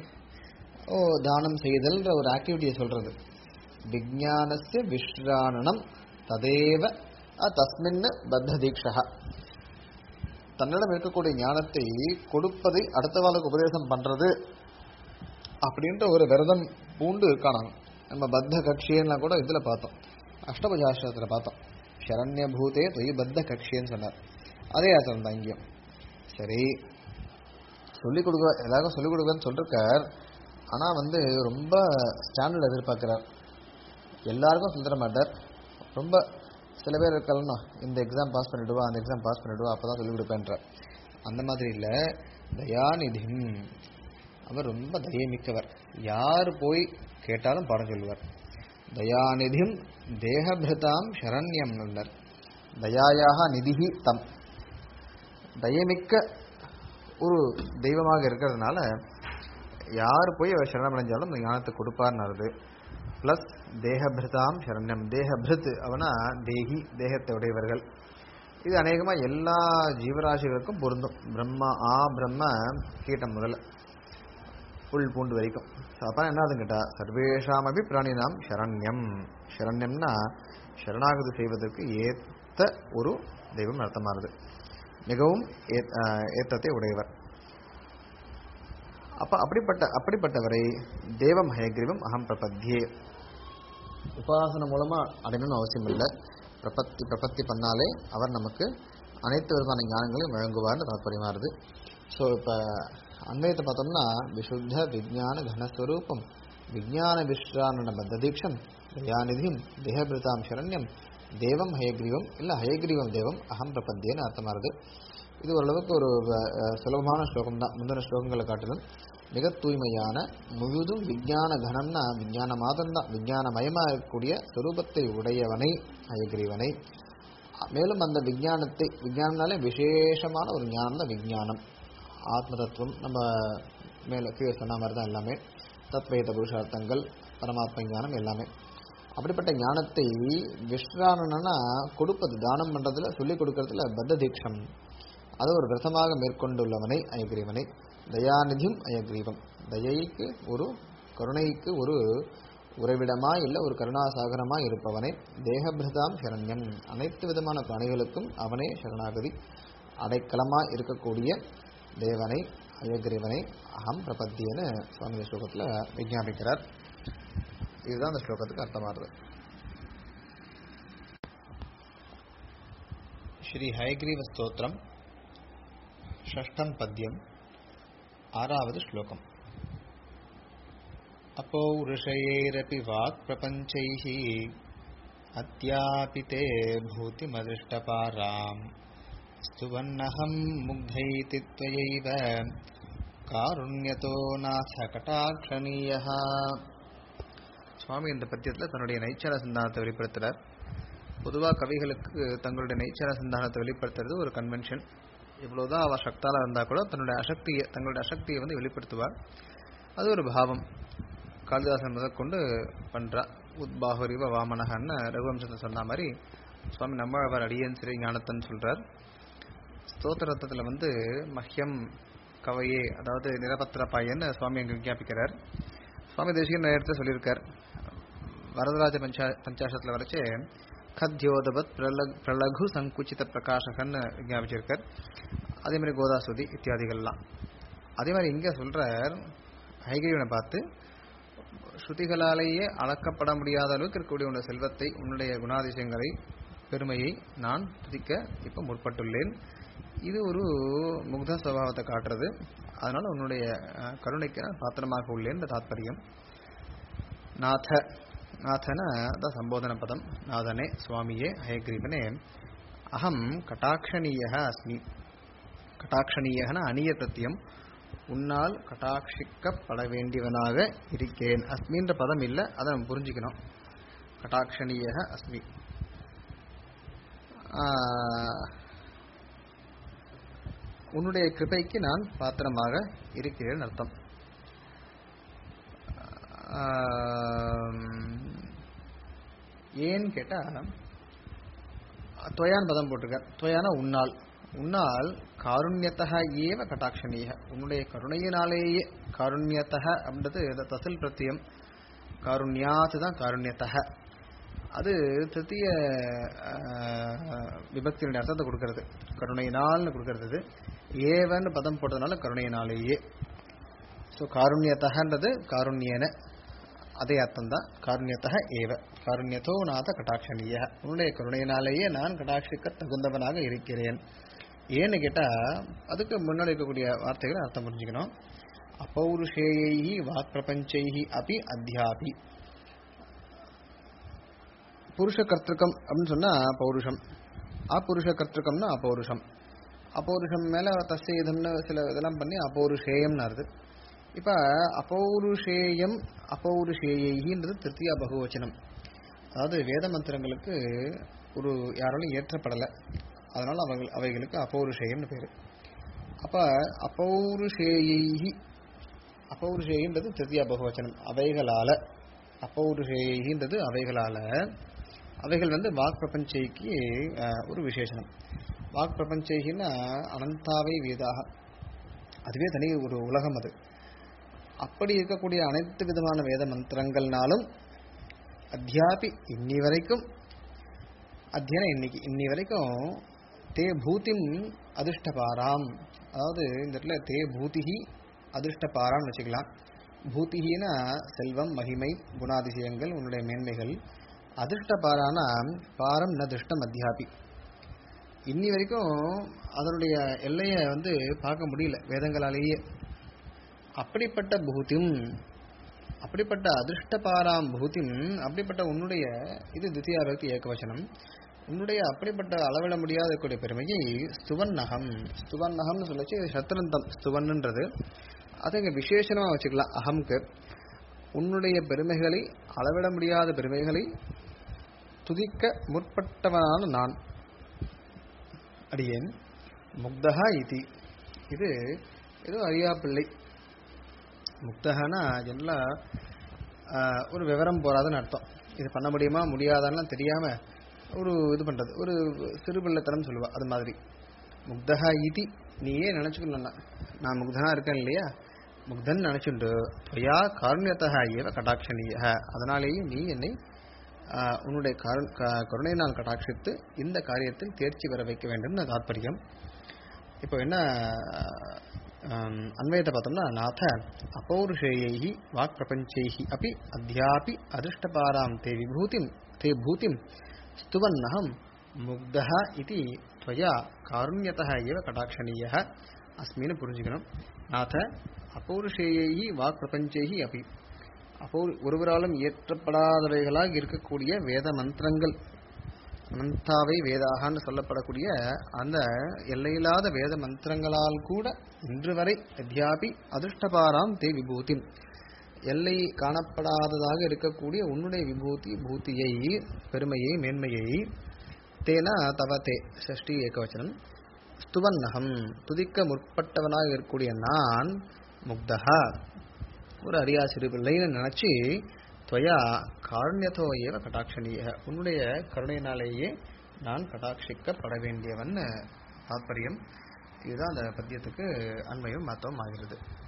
ஓ தானம் செய்தல்ன்ற ஒரு ஆக்டிவிட்டியை சொல்றது விஞ்ஞானஸ்ய விஸ்ராணனம் ததேவ அ தஸ்மின் பத்த தீக்ஷா தன்னிடம் இருக்கக்கூடிய ஞானத்தை கொடுப்பதை அடுத்தவாளுக்கு உபதேசம் பண்றது அப்படின்ற ஒரு விரதம் பூண்டு இருக்கானாங்க நம்ம பத்த கட்சியெல்லாம் கூட இதுல பார்த்தோம் அஷ்டபஜாஸ்திரத்துல பார்த்தோம் சரண்ய பூதே தொய் பத்த கட்சின்னு சொன்னார் அதே அர்த்தம் தான் இங்கேயும் சரி சொல்லிக் கொடுக்க எல்லாருக்கும் சொல்லிக் கொடுக்கன்னு சொல்லிருக்கார் ஆனா வந்து ரொம்ப ஸ்டாண்டர்ட் எதிர்பார்க்கிறார் எல்லாருக்கும் சொல்லித்தர மாட்டார் ரொம்ப சில பேர் இருக்கலாம் இந்த எக்ஸாம் பாஸ் பண்ணிடுவா அந்த எக்ஸாம் பாஸ் பண்ணிடுவா அப்பதான் சொல்லிக் கொடுப்பேன்ற அந்த மாதிரி இல்ல தயாநிதிம் அவர் ரொம்ப தயமிக்கவர் யார் போய் கேட்டாலும் பாடம் சொல்லுவார் தயாநிதிம் தேகபிரதாம் சரண்யம் உள்ளர் தயாயாக நிதிஹி தம் தயமிக்க ஒரு தெய்வமாக இருக்கிறதுனால யார் போய் அவர் சரணம் அடைஞ்சாலும் அந்த ஞானத்தை கொடுப்பார்னது பிளஸ் தேகபிரதாம் சரண்யம் தேகபிருத் அவனா தேகி தேகத்தை உடையவர்கள் இது அநேகமா எல்லா ஜீவராசிகளுக்கும் பொருந்தும் பிரம்மா ஆ பிரம்ம கீட்டம் முதல்ல புல் பூண்டு வரைக்கும் ஸோ அப்போ என்ன ஆகுதுன்னு கேட்டா சர்வேஷாமபி பிராணினாம் சரண்யம் சரண்யம்னா சரணாகதி செய்வதற்கு ஏத்த ஒரு தெய்வம் அர்த்தமானது மிகவும் ஏத்- ஆஹ் ஏத்தத்தை உடையவர் அப்ப அப்படிப்பட்ட அப்படிப்பட்டவரை தேவம் ஹயக்ரீவம் அகம் பிரபத்தியே உபாசனம் மூலமா அடையணும்னு அவசியம் இல்லை பிரபத்தி பிரபத்தி பண்ணாலே அவர் நமக்கு அனைத்து விதமான ஞானங்களையும் வழங்குவார்னு தாற்பயமாறுது ஸோ இப்போ அன்வயத்தை பார்த்தோம்னா விசுத்த விஜான கனஸ்வரூபம் விஜான விஸ்ராணன பத்ததீட்சம் தயாநிதியும் தேகபிரதாம் சரண்யம் தேவம் ஹயக்ரீவம் இல்லை ஹயக்ரீவம் தேவம் அகம் பிரபத்தியன்னு அர்த்தமாறுது இது ஓரளவுக்கு ஒரு அஹ், சுலபமான ஸ்லோகம் தான் முந்தின ஸ்லோகங்களை காட்டிலும் மிக தூய்மையான முழுதும் விஞ்ஞான கணம்னா விஞ்ஞான மாதம் தான் விஞ்ஞானமயமா இருக்கக்கூடிய சொரூபத்தை உடையவனை அயகிரிவனை மேலும் அந்த விஞ்ஞானத்தை விஞ்ஞானம்னாலே விசேஷமான ஒரு ஞானம் தான் விஞ்ஞானம் ஆத்ம தத்துவம் நம்ம மேல கீழே சொன்ன மாதிரி தான் எல்லாமே தத்வேத புருஷார்த்தங்கள் பரமாத்ம ஞானம் எல்லாமே அப்படிப்பட்ட ஞானத்தை விஸ்ராணனா கொடுப்பது தானம் பண்றதுல சொல்லிக் கொடுக்கறதுல பத்த தீட்சம் அது ஒரு விரதமாக மேற்கொண்டுள்ளவனை அயக்ரீவனை தயாநிதியும் அயக்ரீவம் தயைக்கு ஒரு கருணைக்கு ஒரு உறைவிடமா இல்ல ஒரு கருணாசாகரமா இருப்பவனை தேகபிரதாம் சரண்யம் அனைத்து விதமான பிராணிகளுக்கும் அவனே சரணாகதி அடைக்கலமா இருக்கக்கூடிய தேவனை அயக்ரீவனை அகம் பிரபத்தியன்னு சுவாமி இந்த ஸ்லோகத்துல விஞ்ஞாபிக்கிறார் இதுதான் அந்த ஸ்லோகத்துக்கு அர்த்தமாகுது ஸ்ரீ ஹயக்ரீவ ஸ்தோத்திரம் षष्ठं पद्यम् आरावद् श्लोकम् अपौरुषयैरपि वाक्प्रपञ्चैः अद्यापि ते भूतिमदृष्टपाराम् स्तुवन्नहं मुग्धैति त्वयैव காருண்யத்தோ நாச கட்டாட்சணீயः சுவாமி இந்த பத்தியத்தில் தன்னுடைய நைச்சர சிந்தானத்தை வெளிப்படுத்துறார் பொதுவாக கவிகளுக்கு தங்களுடைய நைச்சர சிந்தானத்தை வெளிப்படுத்துறது ஒரு கன்வென்ஷன் இவ்வளவுதான் அவ சக்தால இருந்தா கூட தன்னுடைய அசக்தியை தங்களுடைய அசக்தியை வந்து வெளிப்படுத்துவார் அது ஒரு பாவம் காளிதாசன் முதற்கொண்டு பண்றா உத்பாகுரிவ வாமனகன்னு ரகுவம்சத்தை சொன்ன மாதிரி சுவாமி நம்மாழ்வார் அடியன் சிறை ஞானத்தன் சொல்றார் ஸ்தோத்திரத்தில் வந்து மஹ்யம் கவையே அதாவது நிரபத்திர பாயன்னு சுவாமி அங்கு விஞ்ஞாபிக்கிறார் சுவாமி தேசிகன் நேரத்தை சொல்லியிருக்கார் வரதராஜ பஞ்சா பஞ்சாசத்தில் வரைச்சு கத்யோதவத் பிரலக் பிரலகு சங்குச்சித பிரகாஷகன்னு விஞ்ஞாபிச்சிருக்கார் அதே மாதிரி கோதாசுதி இத்தியாதிகள்லாம் அதே மாதிரி இங்க சொல்றார் ஹைகிரீவனை பார்த்து ஸ்ருதிகளாலேயே அளக்கப்பட முடியாத அளவுக்கு இருக்கக்கூடிய உன்னுடைய செல்வத்தை உன்னுடைய குணாதிசயங்களை பெருமையை நான் துதிக்க இப்ப முற்பட்டுள்ளேன் இது ஒரு முக்த சுபாவத்தை காட்டுறது அதனால உன்னுடைய அஹ், கருணைக்கு நான் பாத்திரமாக உள்ளேன் தாத்பரியம் நாத நாதன அதான் சம்போதன பதம் நாதனே சுவாமியே ஹயக்ரீவனே அகம் கட்டாட்சணீய அஸ்மி கட்டாட்சணீயன அந்நிய பிரத்தியம் உன்னால் கட்டாட்சிக்கப்பட வேண்டியவனாக இருக்கிறேன் அஸ்மின்ற பதம் இல்லை அதை நம்ம புரிஞ்சுக்கணும் கட்டாட்சணீய அஸ்மி ஆஹ், உன்னுடைய கிருபைக்கு நான் பாத்திரமாக இருக்கிறேன் அர்த்தம் ஆம், ஏன்னு கேட்டா துவயான் பதம் போட்டிருக்க துவயான உன்னால் உன்னால் காருண்யத்தக ஏவ கட்டாட்சணீக உன்னுடைய கருணையினாலேயே காருண்யத்தக அப்படின்றது இந்த தசில் பிரத்தியம் காருண்யாத்து தான் காருண்யத்தக அது திருத்திய விபக்தியினுடைய அர்த்தத்தை கொடுக்கறது கருணையினால்னு கொடுக்கறது இது. ஏவன்னு பதம் போட்டதுனால கருணையினாலேயே ஸோ காருண்யத்தகன்றது காருண்யன அதே அர்த்தம் தான் காருண்யத்தக ஏவ காருண்யத்தோ நாத கட்டாட்சணிய உன்னுடைய கருணையினாலேயே நான் கட்டாட்சிக்க தகுந்தவனாக இருக்கிறேன் ஏன்னு கேட்டா அதுக்கு முன்னாடி இருக்கக்கூடிய வார்த்தைகளை அர்த்தம் புரிஞ்சுக்கணும் அப்பௌருஷேயி வாக் பிரபஞ்சைஹி அபி அத்தியாபி புருஷ கர்த்திருக்கம் அப்படின்னு சொன்னா பௌருஷம் அபுருஷ கர்த்திருக்கம்னா அப்பௌருஷம் அப்பௌருஷம் மேல தஸ்ய இதம்னு சில இதெல்லாம் பண்ணி அப்பௌருஷேயம்னு அர்த்தம் இப்ப அப்பௌருஷேயம் அப்பௌருஷேயின்றது திருத்தியா பகுவச்சனம் அதாவது வேத மந்திரங்களுக்கு ஒரு யாராலும் ஏற்றப்படலை அதனால அவர்கள் அவைகளுக்கு அப்பௌருஷேயம்னு பேரு அப்ப அப்பௌருஷேயி அப்பௌருஷேயின்றது திருத்தியா பகுவச்சனம் அவைகளால அப்பௌருஷேயின்றது அவைகளால அவைகள் வந்து வாக் பிரபஞ்சைக்கு அஹ், ஒரு விசேஷனம் வாக் பிரபஞ்சைகின்னா அனந்தாவை வேதாக அதுவே தனி ஒரு உலகம் அது அப்படி இருக்கக்கூடிய அனைத்து விதமான வேத மந்திரங்கள்னாலும் அத்தியாபி இன்னி வரைக்கும் அத்தியனம் இன்னைக்கு இன்னி வரைக்கும் தே பூதிம் அதிர்ஷ்டபாராம் அதாவது இந்த இடத்துல தே பூதிகி அதிர்ஷ்டபாராம்னு வச்சுக்கலாம் பூதிகினா செல்வம் மகிமை குணாதிசயங்கள் உன்னுடைய மேன்மைகள் அதிர்ஷ்டபாரானா பாரம் ந திருஷ்டம் அத்தியாபி இன்னி வரைக்கும் அதனுடைய எல்லையை வந்து பார்க்க முடியல வேதங்களாலேயே அப்படிப்பட்ட பூதிம் அப்படிப்பட்ட அதிர்ஷ்டபாராம் பூதிம் அப்படிப்பட்ட உன்னுடைய இது தித்தியாரோக்கி ஏகவசனம் உன்னுடைய அப்படிப்பட்ட அளவிட முடியாத கூடிய பெருமையை ஸ்துவன்னகம் ஸ்துவன்னகம்னு சொல்லச்சு சத்ரந்தம் ஸ்துவன்ன்றது அதை இங்க விசேஷமா வச்சுக்கலாம் அகம்க்கு உன்னுடைய பெருமைகளை அளவிட முடியாத பெருமைகளை துதிக்க முற்பட்டவனான நான் அடியேன் முக்தகா இதி இது ஏதோ அறியா பிள்ளை முக்தகனா ஜென்ரலா ஒரு விவரம் போறாதுன்னு அர்த்தம் இது பண்ண முடியுமா முடியாதான்னு தெரியாம ஒரு இது பண்றது ஒரு சிறு பிள்ளைத்தனம் சொல்லுவா அது மாதிரி முக்தகா இதி நீயே நினைச்சுக்கணும் நான் முக்தனா இருக்கேன் இல்லையா முக்தன் நினைச்சுண்டு துவயா காருண்யத்தக ஏவ கட்டாட்சணீய அதனாலேயே நீ என்னை ஆஹ், உன்னுடைய கரு- க- கருணையினால் கட்டாட்சித்து இந்த காரியத்தில் தேர்ச்சி பெற வைக்க வேண்டும்னு தாற்பயம் இப்போ என்ன ஆம், அன்வயத்தை பார்த்தோம்னா நாத அப்பௌருஷேயை வாக் பிரபஞ்சைஹி அப்படி அத்தியாபி அதிர்ஷ்டபாராம் தே விபூதிம் தே பூதிம் ஸ்துவன்னகம் முக்தः இது त्वया காருண்யத்தः ஏவ கடாட்சணீயः அஸ்மின்னு புரிஞ்சுக்கணும் நாத அப்பௌருஷேயை வாக் பிரபஞ்சைஹி அப்படி அப்போ ஒருவராலும் இயற்றப்படாதவைகளாக இருக்கக்கூடிய வேத மந்திரங்கள் அனந்தாவை வேதாகான்னு சொல்லப்படக்கூடிய அந்த எல்லையில்லாத வேத மந்திரங்களால் கூட இன்று வரை அத்தியாபி அதிர்ஷ்டபாராம் தே விபூதி எல்லை காணப்படாததாக இருக்கக்கூடிய உன்னுடைய விபூதி பூத்தியை பெருமையை மேன்மையை தேனா தவ தே ஷஷ்டி ஏகவச்சனம் ஸ்துவன்னகம் துதிக்க முற்பட்டவனாக இருக்கக்கூடிய நான் முக்தகா ஒரு அரியா சிறு பிள்ளைன்னு நினைச்சு துவயா காருண்யத்தோ ஏவ கட்டாட்சணீய உன்னுடைய கருணையினாலேயே நான் கட்டாட்சிக்கப்பட வேண்டியவன் தாற்பயம் இதுதான் அந்த பத்தியத்துக்கு அண்மையும் மத்தம் ஆகிறது